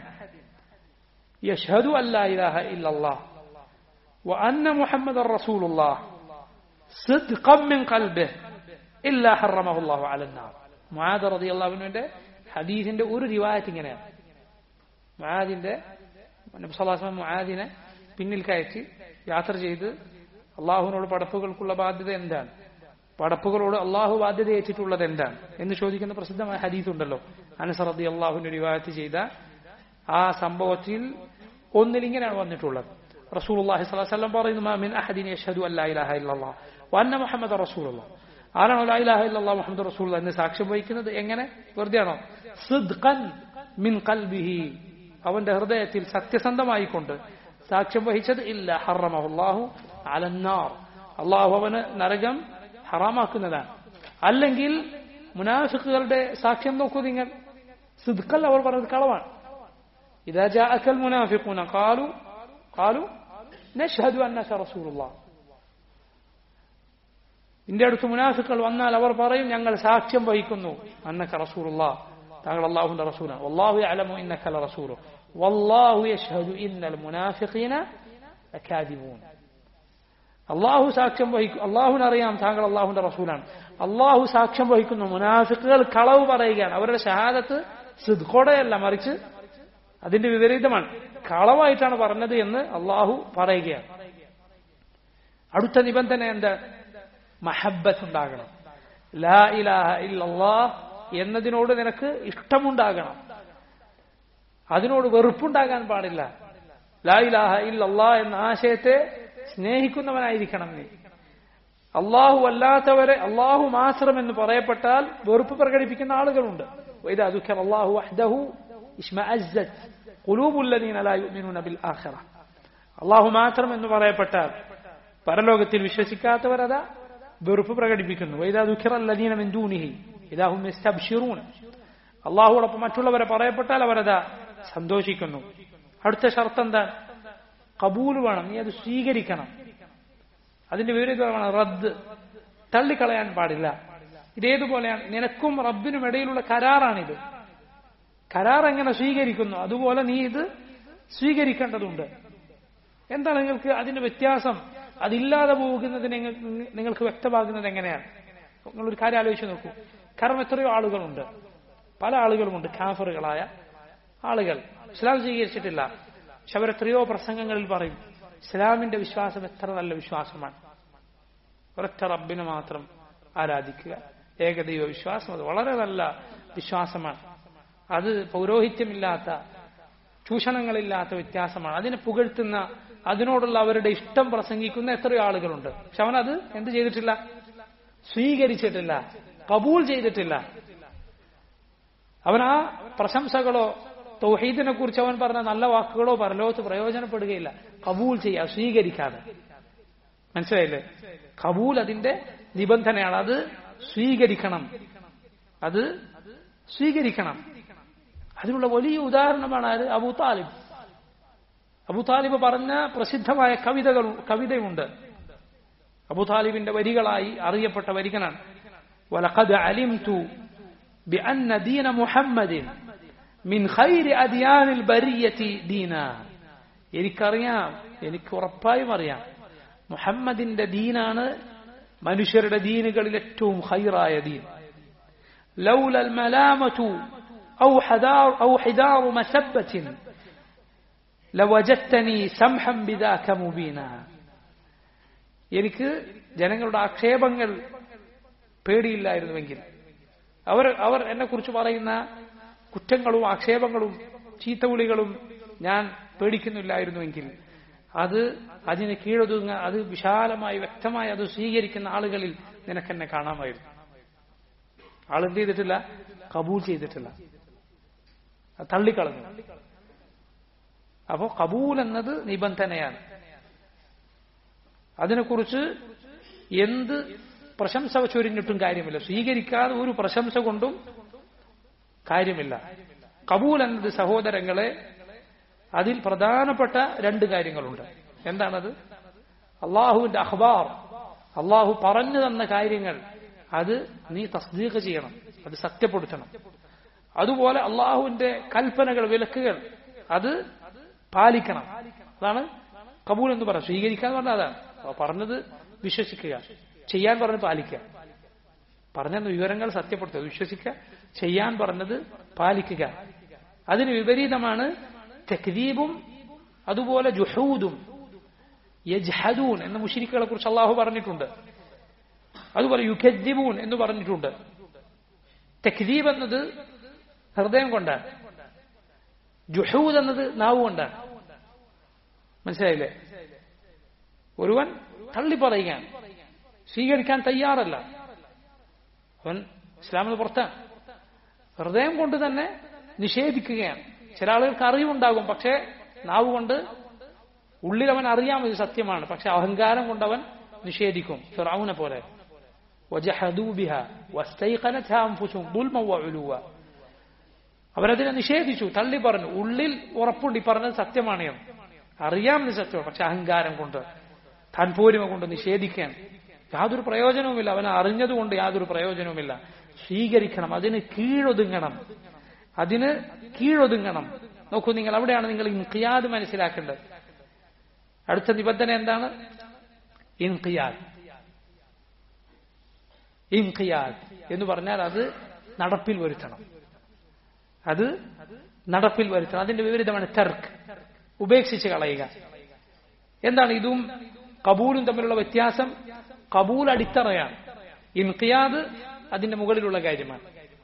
A: യഷ്ഹദു അൻ ലാ ഇലാഹ ഇല്ലല്ലാഹ് وأن محمد رسول الله صدقا من قلبه إلا حرمه الله على النار معاذ رضي الله عنه ഹദീസിന്റെ ഒരു റിവായത്ത് ഇങ്ങനെയാണ് മുആദിന്റെ നബി സല്ലല്ലാഹു അലൈഹി വസല്ലം മുആദിനെ പിന്നിൽ കയറ്റി യാത്ര ചെയ്ത് അള്ളാഹുവിനോട് പടപ്പുകൾക്കുള്ള ബാധ്യത എന്താണ് പടപ്പുകളോട് അള്ളാഹു ബാധ്യത ഏറ്റിട്ടുള്ളത് എന്താണ് എന്ന് ചോദിക്കുന്ന പ്രസിദ്ധമായ ഹദീസ് ഉണ്ടല്ലോ അനസറദി അള്ളാഹുവിന്റെ റിവായത്ത് ചെയ്ത ആ സംഭവത്തിൽ ഒന്നിൽ ഇങ്ങനെയാണ് വന്നിട്ടുള്ളത് റസൂൽ അള്ളാഹി സ്വലം പറയുന്നു മാമിൻ അഹദിൻ യഷ്ഹദു അല്ലാ ഇലാഹ ഇല്ലല്ലാഹ് വന്ന മുഹമ്മദ് റസൂലുള്ള ആരാണോ ലാ ഇലാഹ ഇല്ലല്ലാഹ് മുഹമ്മദ് റസൂൽ എന്ന് സാക്ഷ്യം വഹിക്കുന്നത് എങ്ങനെ വെറുതെയാണോ സിദ്ഖൻ മിൻ ഖൽബിഹി അവന്റെ ഹൃദയത്തിൽ സത്യസന്ധമായിക്കൊണ്ട് സാക്ഷ്യം വഹിച്ചത് ഇല്ല ഹറമഹുല്ലാഹു അലന്നാർ അള്ളാഹു അവന് നരകം ഹറാമാക്കുന്നതാണ് അല്ലെങ്കിൽ മുനാഫിക്കുകളുടെ സാക്ഷ്യം നോക്കൂ നിങ്ങൾ സിദ്ഖൽ അവർ പറഞ്ഞത് കളവാണ് إذا جاءك المنافقون قالوا قالوا نشهد أنك رسول الله നിന്റെ അടുത്ത് മുനാഫിക്കൾ വന്നാൽ അവർ പറയും ഞങ്ങൾ സാക്ഷ്യം വഹിക്കുന്നു അന്നക്ക റസൂലുള്ള താങ്കൾ അള്ളാഹുന്റെ റസൂലാണ് വല്ലാഹു യഅലമു ഇന്നക ലറസൂലു വല്ലാഹു യഷ്ഹദു ഇന്നൽ മുനാഫിഖീന ലകാദിബൂൻ അള്ളാഹു സാക്ഷ്യം വഹിക്കും അള്ളാഹുവിനറിയാം താങ്കൾ അള്ളാഹുന്റെ റസൂലാണ് അള്ളാഹു സാക്ഷ്യം വഹിക്കുന്നു മുനാഫിക്കുകൾ കളവ് പറയുകയാണ് അവരുടെ ഷഹാദത്ത് സിദ്ഖോടെയല്ല മറിച്ച് അതിന്റെ വിപരീതമാണ് കളവായിട്ടാണ് പറഞ്ഞത് എന്ന് അള്ളാഹു പറയുകയാണ് അടുത്ത നിബന്ധന എന്താ മഹബത്ത് ഉണ്ടാകണം ലാ ഇലാഹ ഇല്ലല്ലാഹ് എന്നതിനോട് നിനക്ക് ഇഷ്ടമുണ്ടാകണം അതിനോട് വെറുപ്പുണ്ടാകാൻ പാടില്ല ലാ ഇലാഹ ഇല്ലല്ലാ എന്ന ആശയത്തെ സ്നേഹിക്കുന്നവനായിരിക്കണം നീ അള്ളാഹു അല്ലാത്തവരെ അള്ളാഹു മാത്രം എന്ന് പറയപ്പെട്ടാൽ വെറുപ്പ് പ്രകടിപ്പിക്കുന്ന ആളുകളുണ്ട് وإذا ذكر الله وحده اشمأزت قلوب الذين لا يؤمنون بالآخرة അള്ളാഹു മാത്രം എന്ന് പറയപ്പെട്ടാൽ പരലോകത്തിൽ വിശ്വസിക്കാത്തവരതാ വെറുപ്പ് പ്രകടിപ്പിക്കുന്നു വൈദാ ദുഃഖിറല്ലദീന മിൻ ദൂനിഹി ഇദാഹും യസ്തബ്ശിറൂൻ അള്ളാഹുവോടൊപ്പം മറ്റുള്ളവരെ പറയപ്പെട്ടാൽ അവരതാ സന്തോഷിക്കുന്നു അടുത്ത ഷർത്ത് എന്താ കബൂൽ വേണം നീ അത് സ്വീകരിക്കണം അതിന്റെ വിപരീതമാണ് റദ്ദ് തള്ളിക്കളയാൻ പാടില്ല ഇതേതുപോലെയാണ് നിനക്കും റബ്ബിനും ഇടയിലുള്ള കരാറാണിത് കരാർ എങ്ങനെ സ്വീകരിക്കുന്നു അതുപോലെ നീ ഇത് സ്വീകരിക്കേണ്ടതുണ്ട് എന്താണ് നിങ്ങൾക്ക് അതിന്റെ വ്യത്യാസം അതില്ലാതെ പോകുന്നതിന് നിങ്ങൾക്ക് വ്യക്തമാകുന്നത് എങ്ങനെയാണ് നിങ്ങളൊരു കാര്യം ആലോചിച്ച് നോക്കൂ കാരണം എത്രയോ ആളുകളുണ്ട് പല ആളുകളുമുണ്ട് ഖാഫറുകളായ ആളുകൾ ഇസ്ലാം സ്വീകരിച്ചിട്ടില്ല പക്ഷെ അവരെത്രയോ പ്രസംഗങ്ങളിൽ പറയും ഇസ്ലാമിന്റെ വിശ്വാസം എത്ര നല്ല വിശ്വാസമാണ് ഒരൊറ്റ റബ്ബിനെ മാത്രം ആരാധിക്കുക ഏകദൈവ വിശ്വാസം അത് വളരെ നല്ല വിശ്വാസമാണ് അത് പൗരോഹിത്യമില്ലാത്ത ചൂഷണങ്ങളില്ലാത്ത വ്യത്യാസമാണ് അതിനെ പുകഴ്ത്തുന്ന അതിനോടുള്ള അവരുടെ ഇഷ്ടം പ്രസംഗിക്കുന്ന എത്രയോ ആളുകളുണ്ട് പക്ഷെ അവനത് എന്ത് ചെയ്തിട്ടില്ല സ്വീകരിച്ചിട്ടില്ല കബൂൽ ചെയ്തിട്ടില്ല അവൻ ആ പ്രശംസകളോ തൗഹീദിനെ കുറിച്ച് അവൻ പറഞ്ഞ നല്ല വാക്കുകളോ പരലോകത്ത് പ്രയോജനപ്പെടുകയില്ല കബൂൽ ചെയ്യുക സ്വീകരിക്കാതെ മനസ്സിലായില്ലേ കബൂൽ അതിന്റെ നിബന്ധനയാണ് അത് സ്വീകരിക്കണം അത് സ്വീകരിക്കണം അതിനുള്ള വലിയ ഉദാഹരണമാണ് ആര് അബു താലിബ് അബു താലിബ് പറഞ്ഞ പ്രസിദ്ധമായ കവിതകൾ കവിതയുണ്ട് അബു താലിബിന്റെ വരികളായി അറിയപ്പെട്ട വരികളാണ് വലഖദ് അലിംതു ബിഅന്ന ദീന മുഹമ്മദിൻ മിൻ ഖൈരി അദിയാനിൽ ബരിയത്തി ദീന എനിക്കറിയാം എനിക്ക് ഉറപ്പായും അറിയാം മുഹമ്മദിന്റെ ദീനാണ് മനുഷ്യരുടെ ദീനുകളിൽ ഏറ്റവും ഹൈറായ ദീൻ ലൗല الملامة أو حدار أو حدار مسبة لوجدتني سمحا بذاك مبينا എനിക്ക് ജനങ്ങളുടെ ആക്ഷേപങ്ങൾ പേടിയില്ലായിരുന്നുവെങ്കിൽ അവർ അവർ എന്നെ കുറിച്ച് പറയുന്ന കുറ്റങ്ങളും ആക്ഷേപങ്ങളും ചീത്തവിളികളും ഞാൻ പേടിക്കുന്നില്ലായിരുന്നുവെങ്കിൽ അത് അതിന് കീഴൊതുങ്ങ അത് വിശാലമായി വ്യക്തമായി അത് സ്വീകരിക്കുന്ന ആളുകളിൽ നിനക്കെന്നെ കാണാമായിരുന്നു ആളെന്ത് ചെയ്തിട്ടില്ല കബൂൽ ചെയ്തിട്ടില്ല അത് തള്ളിക്കളഞ്ഞു അപ്പോ കബൂൽ എന്നത് നിബന്ധനയാണ് അതിനെക്കുറിച്ച് എന്ത് പ്രശംസ ചൊരിഞ്ഞിട്ടും കാര്യമില്ല സ്വീകരിക്കാതെ ഒരു പ്രശംസ കൊണ്ടും കാര്യമില്ല കബൂൽ എന്നത് സഹോദരങ്ങളെ അതിൽ പ്രധാനപ്പെട്ട രണ്ട് കാര്യങ്ങളുണ്ട് എന്താണത് അള്ളാഹുവിന്റെ അഖ്ബാർ അള്ളാഹു പറഞ്ഞു തന്ന കാര്യങ്ങൾ അത് നീ തസ്ദീഖ് ചെയ്യണം അത് സത്യപ്പെടുത്തണം അതുപോലെ അള്ളാഹുവിന്റെ കൽപ്പനകൾ വിലക്കുകൾ അത് പാലിക്കണം അതാണ് കബൂൽ എന്ന് പറയാം സ്വീകരിക്കാൻ പറഞ്ഞ അതാണ് അപ്പൊ പറഞ്ഞത് വിശ്വസിക്കുക ചെയ്യാൻ പറഞ്ഞത് പാലിക്കുക പറഞ്ഞ വിവരങ്ങൾ സത്യപ്പെടുത്തുക വിശ്വസിക്കുക ചെയ്യാൻ പറഞ്ഞത് പാലിക്കുക അതിന് വിപരീതമാണ് തെക്ദീബും അതുപോലെ ജുഹൂദും യജ്ഹദൂൻ എന്ന മുഷിരിക്കുകളെ കുറിച്ച് അള്ളാഹു പറഞ്ഞിട്ടുണ്ട് അതുപോലെ യുഖദ്ദിബൂൻ എന്ന് പറഞ്ഞിട്ടുണ്ട് തെക്ദീബ് എന്നത് ഹൃദയം കൊണ്ടാണ് ജുഹൂദ് എന്നത് നാവ് കൊണ്ടാണ് മനസ്സിലായില്ലേ ഒരുവൻ തള്ളി പറയുകയാണ് സ്വീകരിക്കാൻ തയ്യാറല്ല അവൻ ഇസ്ലാമിന് പുറത്താണ് ഹൃദയം കൊണ്ട് തന്നെ നിഷേധിക്കുകയാണ് ചില ആളുകൾക്ക് അറിവുണ്ടാകും പക്ഷേ നാവ് കൊണ്ട് ഉള്ളിൽ അവൻ അറിയാം ഇത് സത്യമാണ് പക്ഷെ അഹങ്കാരം കൊണ്ട് അവൻ നിഷേധിക്കും ഫിറൌനെ പോലെ അവരതിനെ നിഷേധിച്ചു തള്ളി പറഞ്ഞു ഉള്ളിൽ ഉറപ്പുണ്ട് ഈ പറഞ്ഞത് സത്യമാണ് എന്ന് അറിയാം ഇത് സത്യമാണ് പക്ഷെ അഹങ്കാരം കൊണ്ട് താൻ പോരുമ കൊണ്ട് നിഷേധിക്കാൻ യാതൊരു പ്രയോജനവുമില്ല അവൻ അറിഞ്ഞതുകൊണ്ട് യാതൊരു പ്രയോജനവുമില്ല സ്വീകരിക്കണം അതിന് കീഴൊതുങ്ങണം അതിന് കീഴൊതുങ്ങണം നോക്കൂ നിങ്ങൾ അവിടെയാണ് നിങ്ങൾ ഇൻഖിയാദ് മനസ്സിലാക്കേണ്ടത് അടുത്ത നിബന്ധന എന്താണ് ഇൻഖിയാദ് ഇൻഖിയാദ് എന്ന് പറഞ്ഞാൽ അത് നടപ്പിൽ വരുത്തണം അത് നടപ്പിൽ വരുത്തണം അതിന്റെ വിപരീതമാണ് തെർക്ക് ഉപേക്ഷിച്ച് കളയുക എന്താണ് ഇതും കബൂലും തമ്മിലുള്ള വ്യത്യാസം കബൂൽ അടിത്തറയാണ് ഇൻഖിയാദ് അതിന്റെ മുകളിലുള്ള കാര്യമാണ്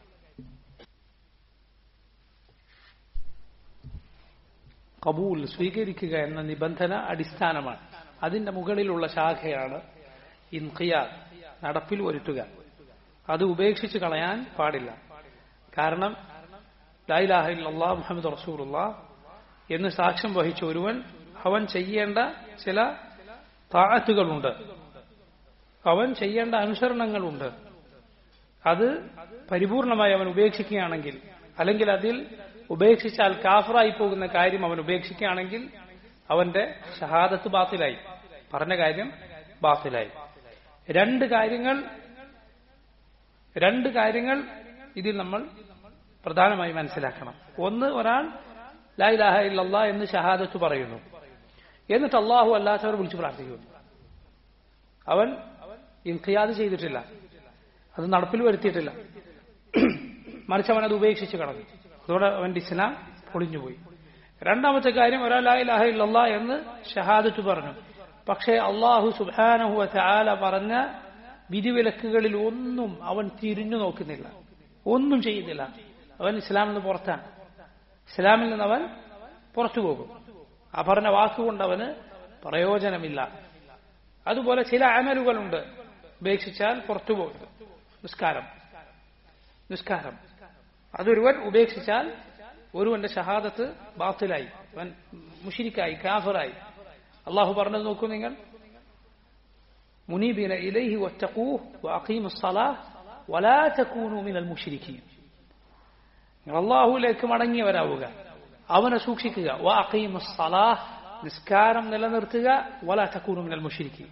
A: കബൂൽ സ്വീകരിക്കുക എന്ന നിബന്ധന അടിസ്ഥാനമാണ് അതിന്റെ മുകളിലുള്ള ശാഖയാണ് ഇൻഖിയാദ് നടപ്പിൽ വരുത്തുക അത് ഉപേക്ഷിച്ച് കളയാൻ പാടില്ല കാരണം ലായിലാഹില്ലാ മുഹമ്മദ് റസൂറുള്ള എന്ന് സാക്ഷ്യം വഹിച്ച ഒരുവൻ അവൻ ചെയ്യേണ്ട ചില താഴത്തുകളുണ്ട് അവൻ ചെയ്യേണ്ട അനുസരണങ്ങളുണ്ട് അത് പരിപൂർണമായി അവൻ ഉപേക്ഷിക്കുകയാണെങ്കിൽ അല്ലെങ്കിൽ അതിൽ ഉപേക്ഷിച്ചാൽ കാഫറായി പോകുന്ന കാര്യം അവൻ ഉപേക്ഷിക്കുകയാണെങ്കിൽ അവന്റെ ഷഹാദത്ത് ബാത്തിലായി പറഞ്ഞ കാര്യം ബാത്തിലായി രണ്ട് കാര്യങ്ങൾ രണ്ട് കാര്യങ്ങൾ ഇതിൽ നമ്മൾ പ്രധാനമായി മനസ്സിലാക്കണം ഒന്ന് ഒരാൾ ലാ ഇലാഹ ഇല്ലല്ലാ എന്ന് ഷഹാദത്ത് പറയുന്നു എന്നിട്ട് അള്ളാഹു അല്ലാത്തവർ വിളിച്ചു പ്രാർത്ഥിക്കുന്നു അവൻ ഇൻഖിയാദ് ചെയ്തിട്ടില്ല അത് നടപ്പിൽ വരുത്തിയിട്ടില്ല മറിച്ച് അവൻ അത് ഉപേക്ഷിച്ച് കളഞ്ഞു അതോടെ അവന്റെ ഇസ്ലാം പൊളിഞ്ഞുപോയി രണ്ടാമത്തെ കാര്യം ഒരാൾ ലാ ഇലാഹ ഇല്ലല്ലാ എന്ന് ഷഹാദത്ത് പറഞ്ഞു പക്ഷേ അള്ളാഹു സുബാനഹു ചാല പറഞ്ഞ വിധിവിലക്കുകളിൽ ഒന്നും അവൻ തിരിഞ്ഞു നോക്കുന്നില്ല ഒന്നും ചെയ്യുന്നില്ല അവൻ ഇസ്ലാമിൽ നിന്ന് പുറത്താണ് ഇസ്ലാമിൽ നിന്ന് അവൻ പുറത്തു പോകും ആ പറഞ്ഞ വാക്കുകൊണ്ട് അവന് പ്രയോജനമില്ല അതുപോലെ ചില അമലുകളുണ്ട് ഉപേക്ഷിച്ചാൽ പുറത്തു പോകുന്നത് നിസ്കാരം നിസ്കാരം അതൊരുവൻ ഉപേക്ഷിച്ചാൽ ഒരുവന്റെ ഷഹാദത്ത് ബാത്തിലായി അവൻ മുഷിരിക്കായി കാഫറായി അള്ളാഹു പറഞ്ഞത് നോക്കൂ നിങ്ങൾ മുനീബിന ഇലൈഹി വത്തഖൂഹ് വഅഖീമു സ്സലാഹ് വലാ തകൂനു മിനൽ മുശ്രിക്കീൻ നിങ്ങൾ അള്ളാഹുവിലേക്ക് മടങ്ങിയവരാവുക അവനെ സൂക്ഷിക്കുക വഅഖീമു സ്സലാഹ് നിസ്കാരം നിലനിർത്തുക വലാ തകൂനു മിനൽ മുശ്രിക്കീൻ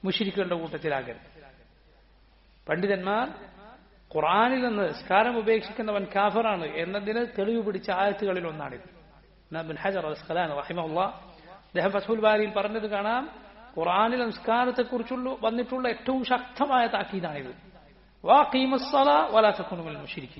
A: മുഷിരിക്കുകളുടെ കൂട്ടത്തിലാകരുത് പണ്ഡിതന്മാർ ഖുർആാനിൽ നിന്ന് നിസ്കാരം ഉപേക്ഷിക്കുന്നവൻ കാഫറാണ് എന്നതിന് തെളിവ് പിടിച്ച ആയത്തുകളിൽ ഒന്നാണിത് ബിൻ ഹജർ അസ്ഖലാൻ റഹിമുള്ള അദ്ദേഹം ഫസൂൽ ബാരിയിൽ പറഞ്ഞത് കാണാം ഖുർആാനിൽ നിസ്കാരത്തെക്കുറിച്ചുള്ള വന്നിട്ടുള്ള ഏറ്റവും ശക്തമായ താക്കീതാണിത് വാ കീമസ്സല വലാത്തക്കുണുമൽ മുഷിരിക്കി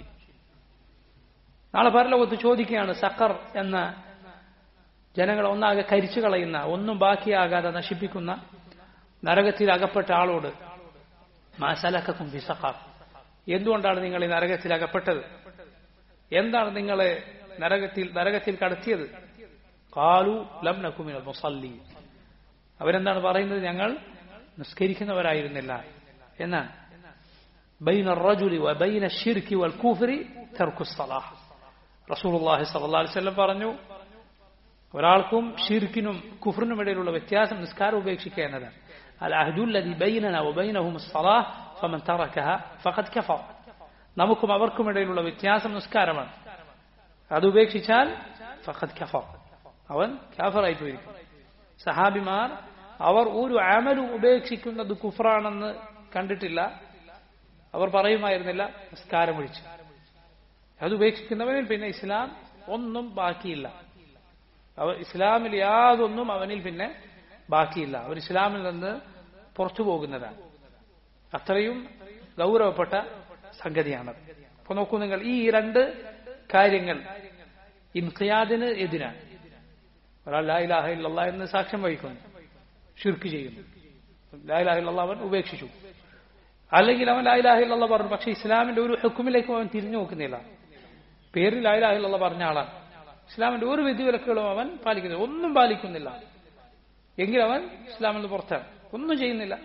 A: നാളെ പരലോകത്ത് ചോദിക്കുകയാണ് സക്കർ എന്ന ജനങ്ങളെ ഒന്നാകെ കരിച്ചു കളയുന്ന ഒന്നും ബാക്കിയാകാതെ നശിപ്പിക്കുന്ന നരകത്തിൽ അകപ്പെട്ട ആളോട് മാസലക്കും വിസഖാർ എന്തുകൊണ്ടാണ് നിങ്ങൾ ഈ നരകത്തിൽ അകപ്പെട്ടത് എന്താണ് നിങ്ങളെ നരകത്തിൽ നരകത്തിൽ കടത്തിയത് കാലു ലം നക്കുമിന മുസല്ലി അവരെന്താണ് പറയുന്നത് ഞങ്ങൾ നിസ്കരിക്കുന്നവരായിരുന്നില്ല എന്നാണ് ബൈന റജുലി വബൈന ഷിർക്കി വൽ കൂഫരി തർക്കു സലാഹ് റസൂലുള്ളാഹി സ്വല്ലല്ലാഹു അലൈഹി വസല്ലം പറഞ്ഞു ഒരാൾക്കും ഷിർക്കിനും കുഫറിനും ഇടയിലുള്ള വ്യത്യാസം നിസ്കാരം ഉപേക്ഷിക്കുക എന്നതാണ് العهد الذي بيننا وبينهم الصلاة فمن تركها فقد كفر നമുക്കും അവർക്കും ഇടയിലുള്ള വ്യത്യാസം നിസ്കാരമാണ് അത് ഉപേക്ഷിച്ചാൽ ഫഖദ് കഫർ അവൻ കാഫറായി പോയിരിക്കും സഹാബിമാർ അവർ ഒരു അമലും ഉപേക്ഷിക്കുന്നത് കുഫറാണെന്ന് കണ്ടിട്ടില്ല അവർ പറയുമായിരുന്നില്ല നിസ്കാരം ഒഴിച്ച് അത് ഉപേക്ഷിക്കുന്നവനിൽ പിന്നെ ഇസ്ലാം ഒന്നും ബാക്കിയില്ല അവർ ഇസ്ലാമിൽ യാതൊന്നും അവനിൽ പിന്നെ ബാക്കിയില്ല അവർ ഇസ്ലാമിൽ നിന്ന് പുറത്തു പോകുന്നതാണ് അത്രയും ഗൗരവപ്പെട്ട സംഗതിയാണത് അപ്പൊ നോക്കൂ നിങ്ങൾ ഈ രണ്ട് കാര്യങ്ങൾ ഇൻഖിയാദിന് എതിരാണ് ഒരാൾ ലാ ഇലാഹ ഇല്ലല്ലാ എന്ന് സാക്ഷ്യം വഹിക്കുന്നു ഷിർക്ക് ചെയ്യുന്നു ലാ ഇലാഹ ഇല്ലല്ലാ അവൻ ഉപേക്ഷിച്ചു അല്ലെങ്കിൽ അവൻ ലാ ഇലാഹ ഇല്ലല്ലാ പറഞ്ഞു പക്ഷെ ഇസ്ലാമിന്റെ ഒരു ഹുക്കുമിലേക്കും അവൻ തിരിഞ്ഞു നോക്കുന്നില്ല പേരിൽ ലാ ഇലാഹ ഇല്ലല്ലാ പറഞ്ഞ ആളാണ് ഇസ്ലാമിന്റെ ഒരു വിധിവിലക്കുകളും അവൻ പാലിക്കുന്നില്ല ഒന്നും പാലിക്കുന്നില്ല എങ്കിൽ അവൻ ഇസ്ലാമിൽ നിന്ന് പുറത്താണ് ഒന്നും ചെയ്യുന്നില്ല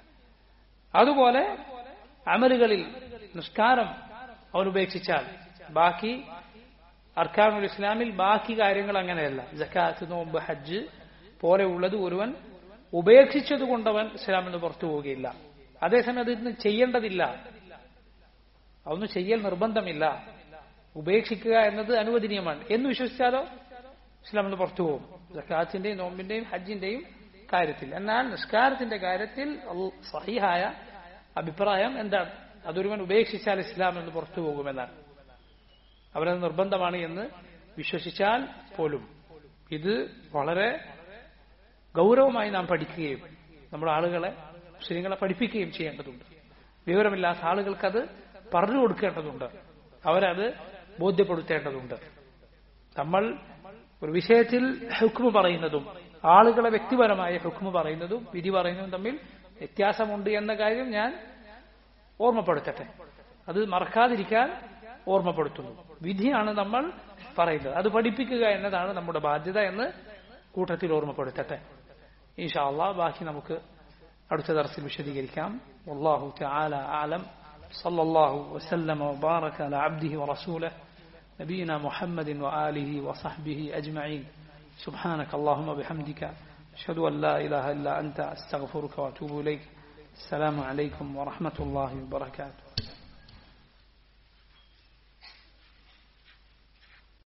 A: അതുപോലെ അമലുകളിൽ നിസ്കാരം അവൻ ഉപേക്ഷിച്ചാൽ ബാക്കി അർക്കാനുൽ ഇസ്ലാമിൽ ബാക്കി കാര്യങ്ങൾ അങ്ങനെയല്ല ജക്കാത്ത് നോമ്പ് ഹജ്ജ് പോലെയുള്ളത് ഒരുവൻ ഉപേക്ഷിച്ചത് കൊണ്ടവൻ ഇസ്ലാമിൽ നിന്ന് പുറത്തു പോവുകയില്ല അതേസമയം അതിന് ചെയ്യേണ്ടതില്ല അതൊന്നും ചെയ്യൽ നിർബന്ധമില്ല ഉപേക്ഷിക്കുക എന്നത് അനുവദനീയമാണ് എന്ന് വിശ്വസിച്ചാലോ ഇസ്ലാമിൽ നിന്ന് പുറത്തു പോകും ജക്കാത്തിന്റെയും നോമ്പിന്റെയും ഹജ്ജിന്റെയും കാര്യത്തിൽ എന്നാൽ നിസ്കാരത്തിന്റെ കാര്യത്തിൽ സഹിഹായ അഭിപ്രായം എന്താണ് അതൊരുവൻ ഉപേക്ഷിച്ചാൽ ഇസ്ലാമിൽ നിന്ന് പുറത്തു പോകുമെന്നാണ് അവരത് നിർബന്ധമാണ് എന്ന് വിശ്വസിച്ചാൽ പോലും ഇത് വളരെ ഗൗരവമായി നാം പഠിക്കുകയും നമ്മുടെ ആളുകളെ മുസ്ലിങ്ങളെ പഠിപ്പിക്കുകയും ചെയ്യേണ്ടതുണ്ട് വിവരമില്ലാത്ത ആളുകൾക്കത് പറഞ്ഞു കൊടുക്കേണ്ടതുണ്ട് അവരത് ബോധ്യപ്പെടുത്തേണ്ടതുണ്ട് നമ്മൾ ഒരു വിഷയത്തിൽ ഹുക്മ പറയുന്നതും ആളുകളെ വ്യക്തിപരമായ ഹുക്മ പറയുന്നതും വിധി പറയുന്നതും തമ്മിൽ വ്യത്യാസമുണ്ട് എന്ന കാര്യം ഞാൻ ഓർമ്മപ്പെടുത്തട്ടെ അത് മറക്കാതിരിക്കാൻ ഓർമ്മപ്പെടുത്തുന്നു വിധിയാണ് നമ്മൾ പറയുന്നത് അത് പഠിപ്പിക്കുക എന്നതാണ് നമ്മുടെ ബാധ്യത എന്ന് കൂട്ടത്തിൽ ഓർമ്മപ്പെടുത്തട്ടെ ഈഷാ അള്ളാഹ് ബാക്കി നമുക്ക് അടുത്ത തരത്തിൽ വിശദീകരിക്കാം والله تعالى أعلم صلى الله وسلم وبارك على عبده ورسوله نبينا محمد وآله وصحبه أجمعين سبحانك اللهم بحمدك أشهد أن لا إله إلا أنت أستغفرك وأتوب إليك السلام عليكم ورحمة الله وبركاته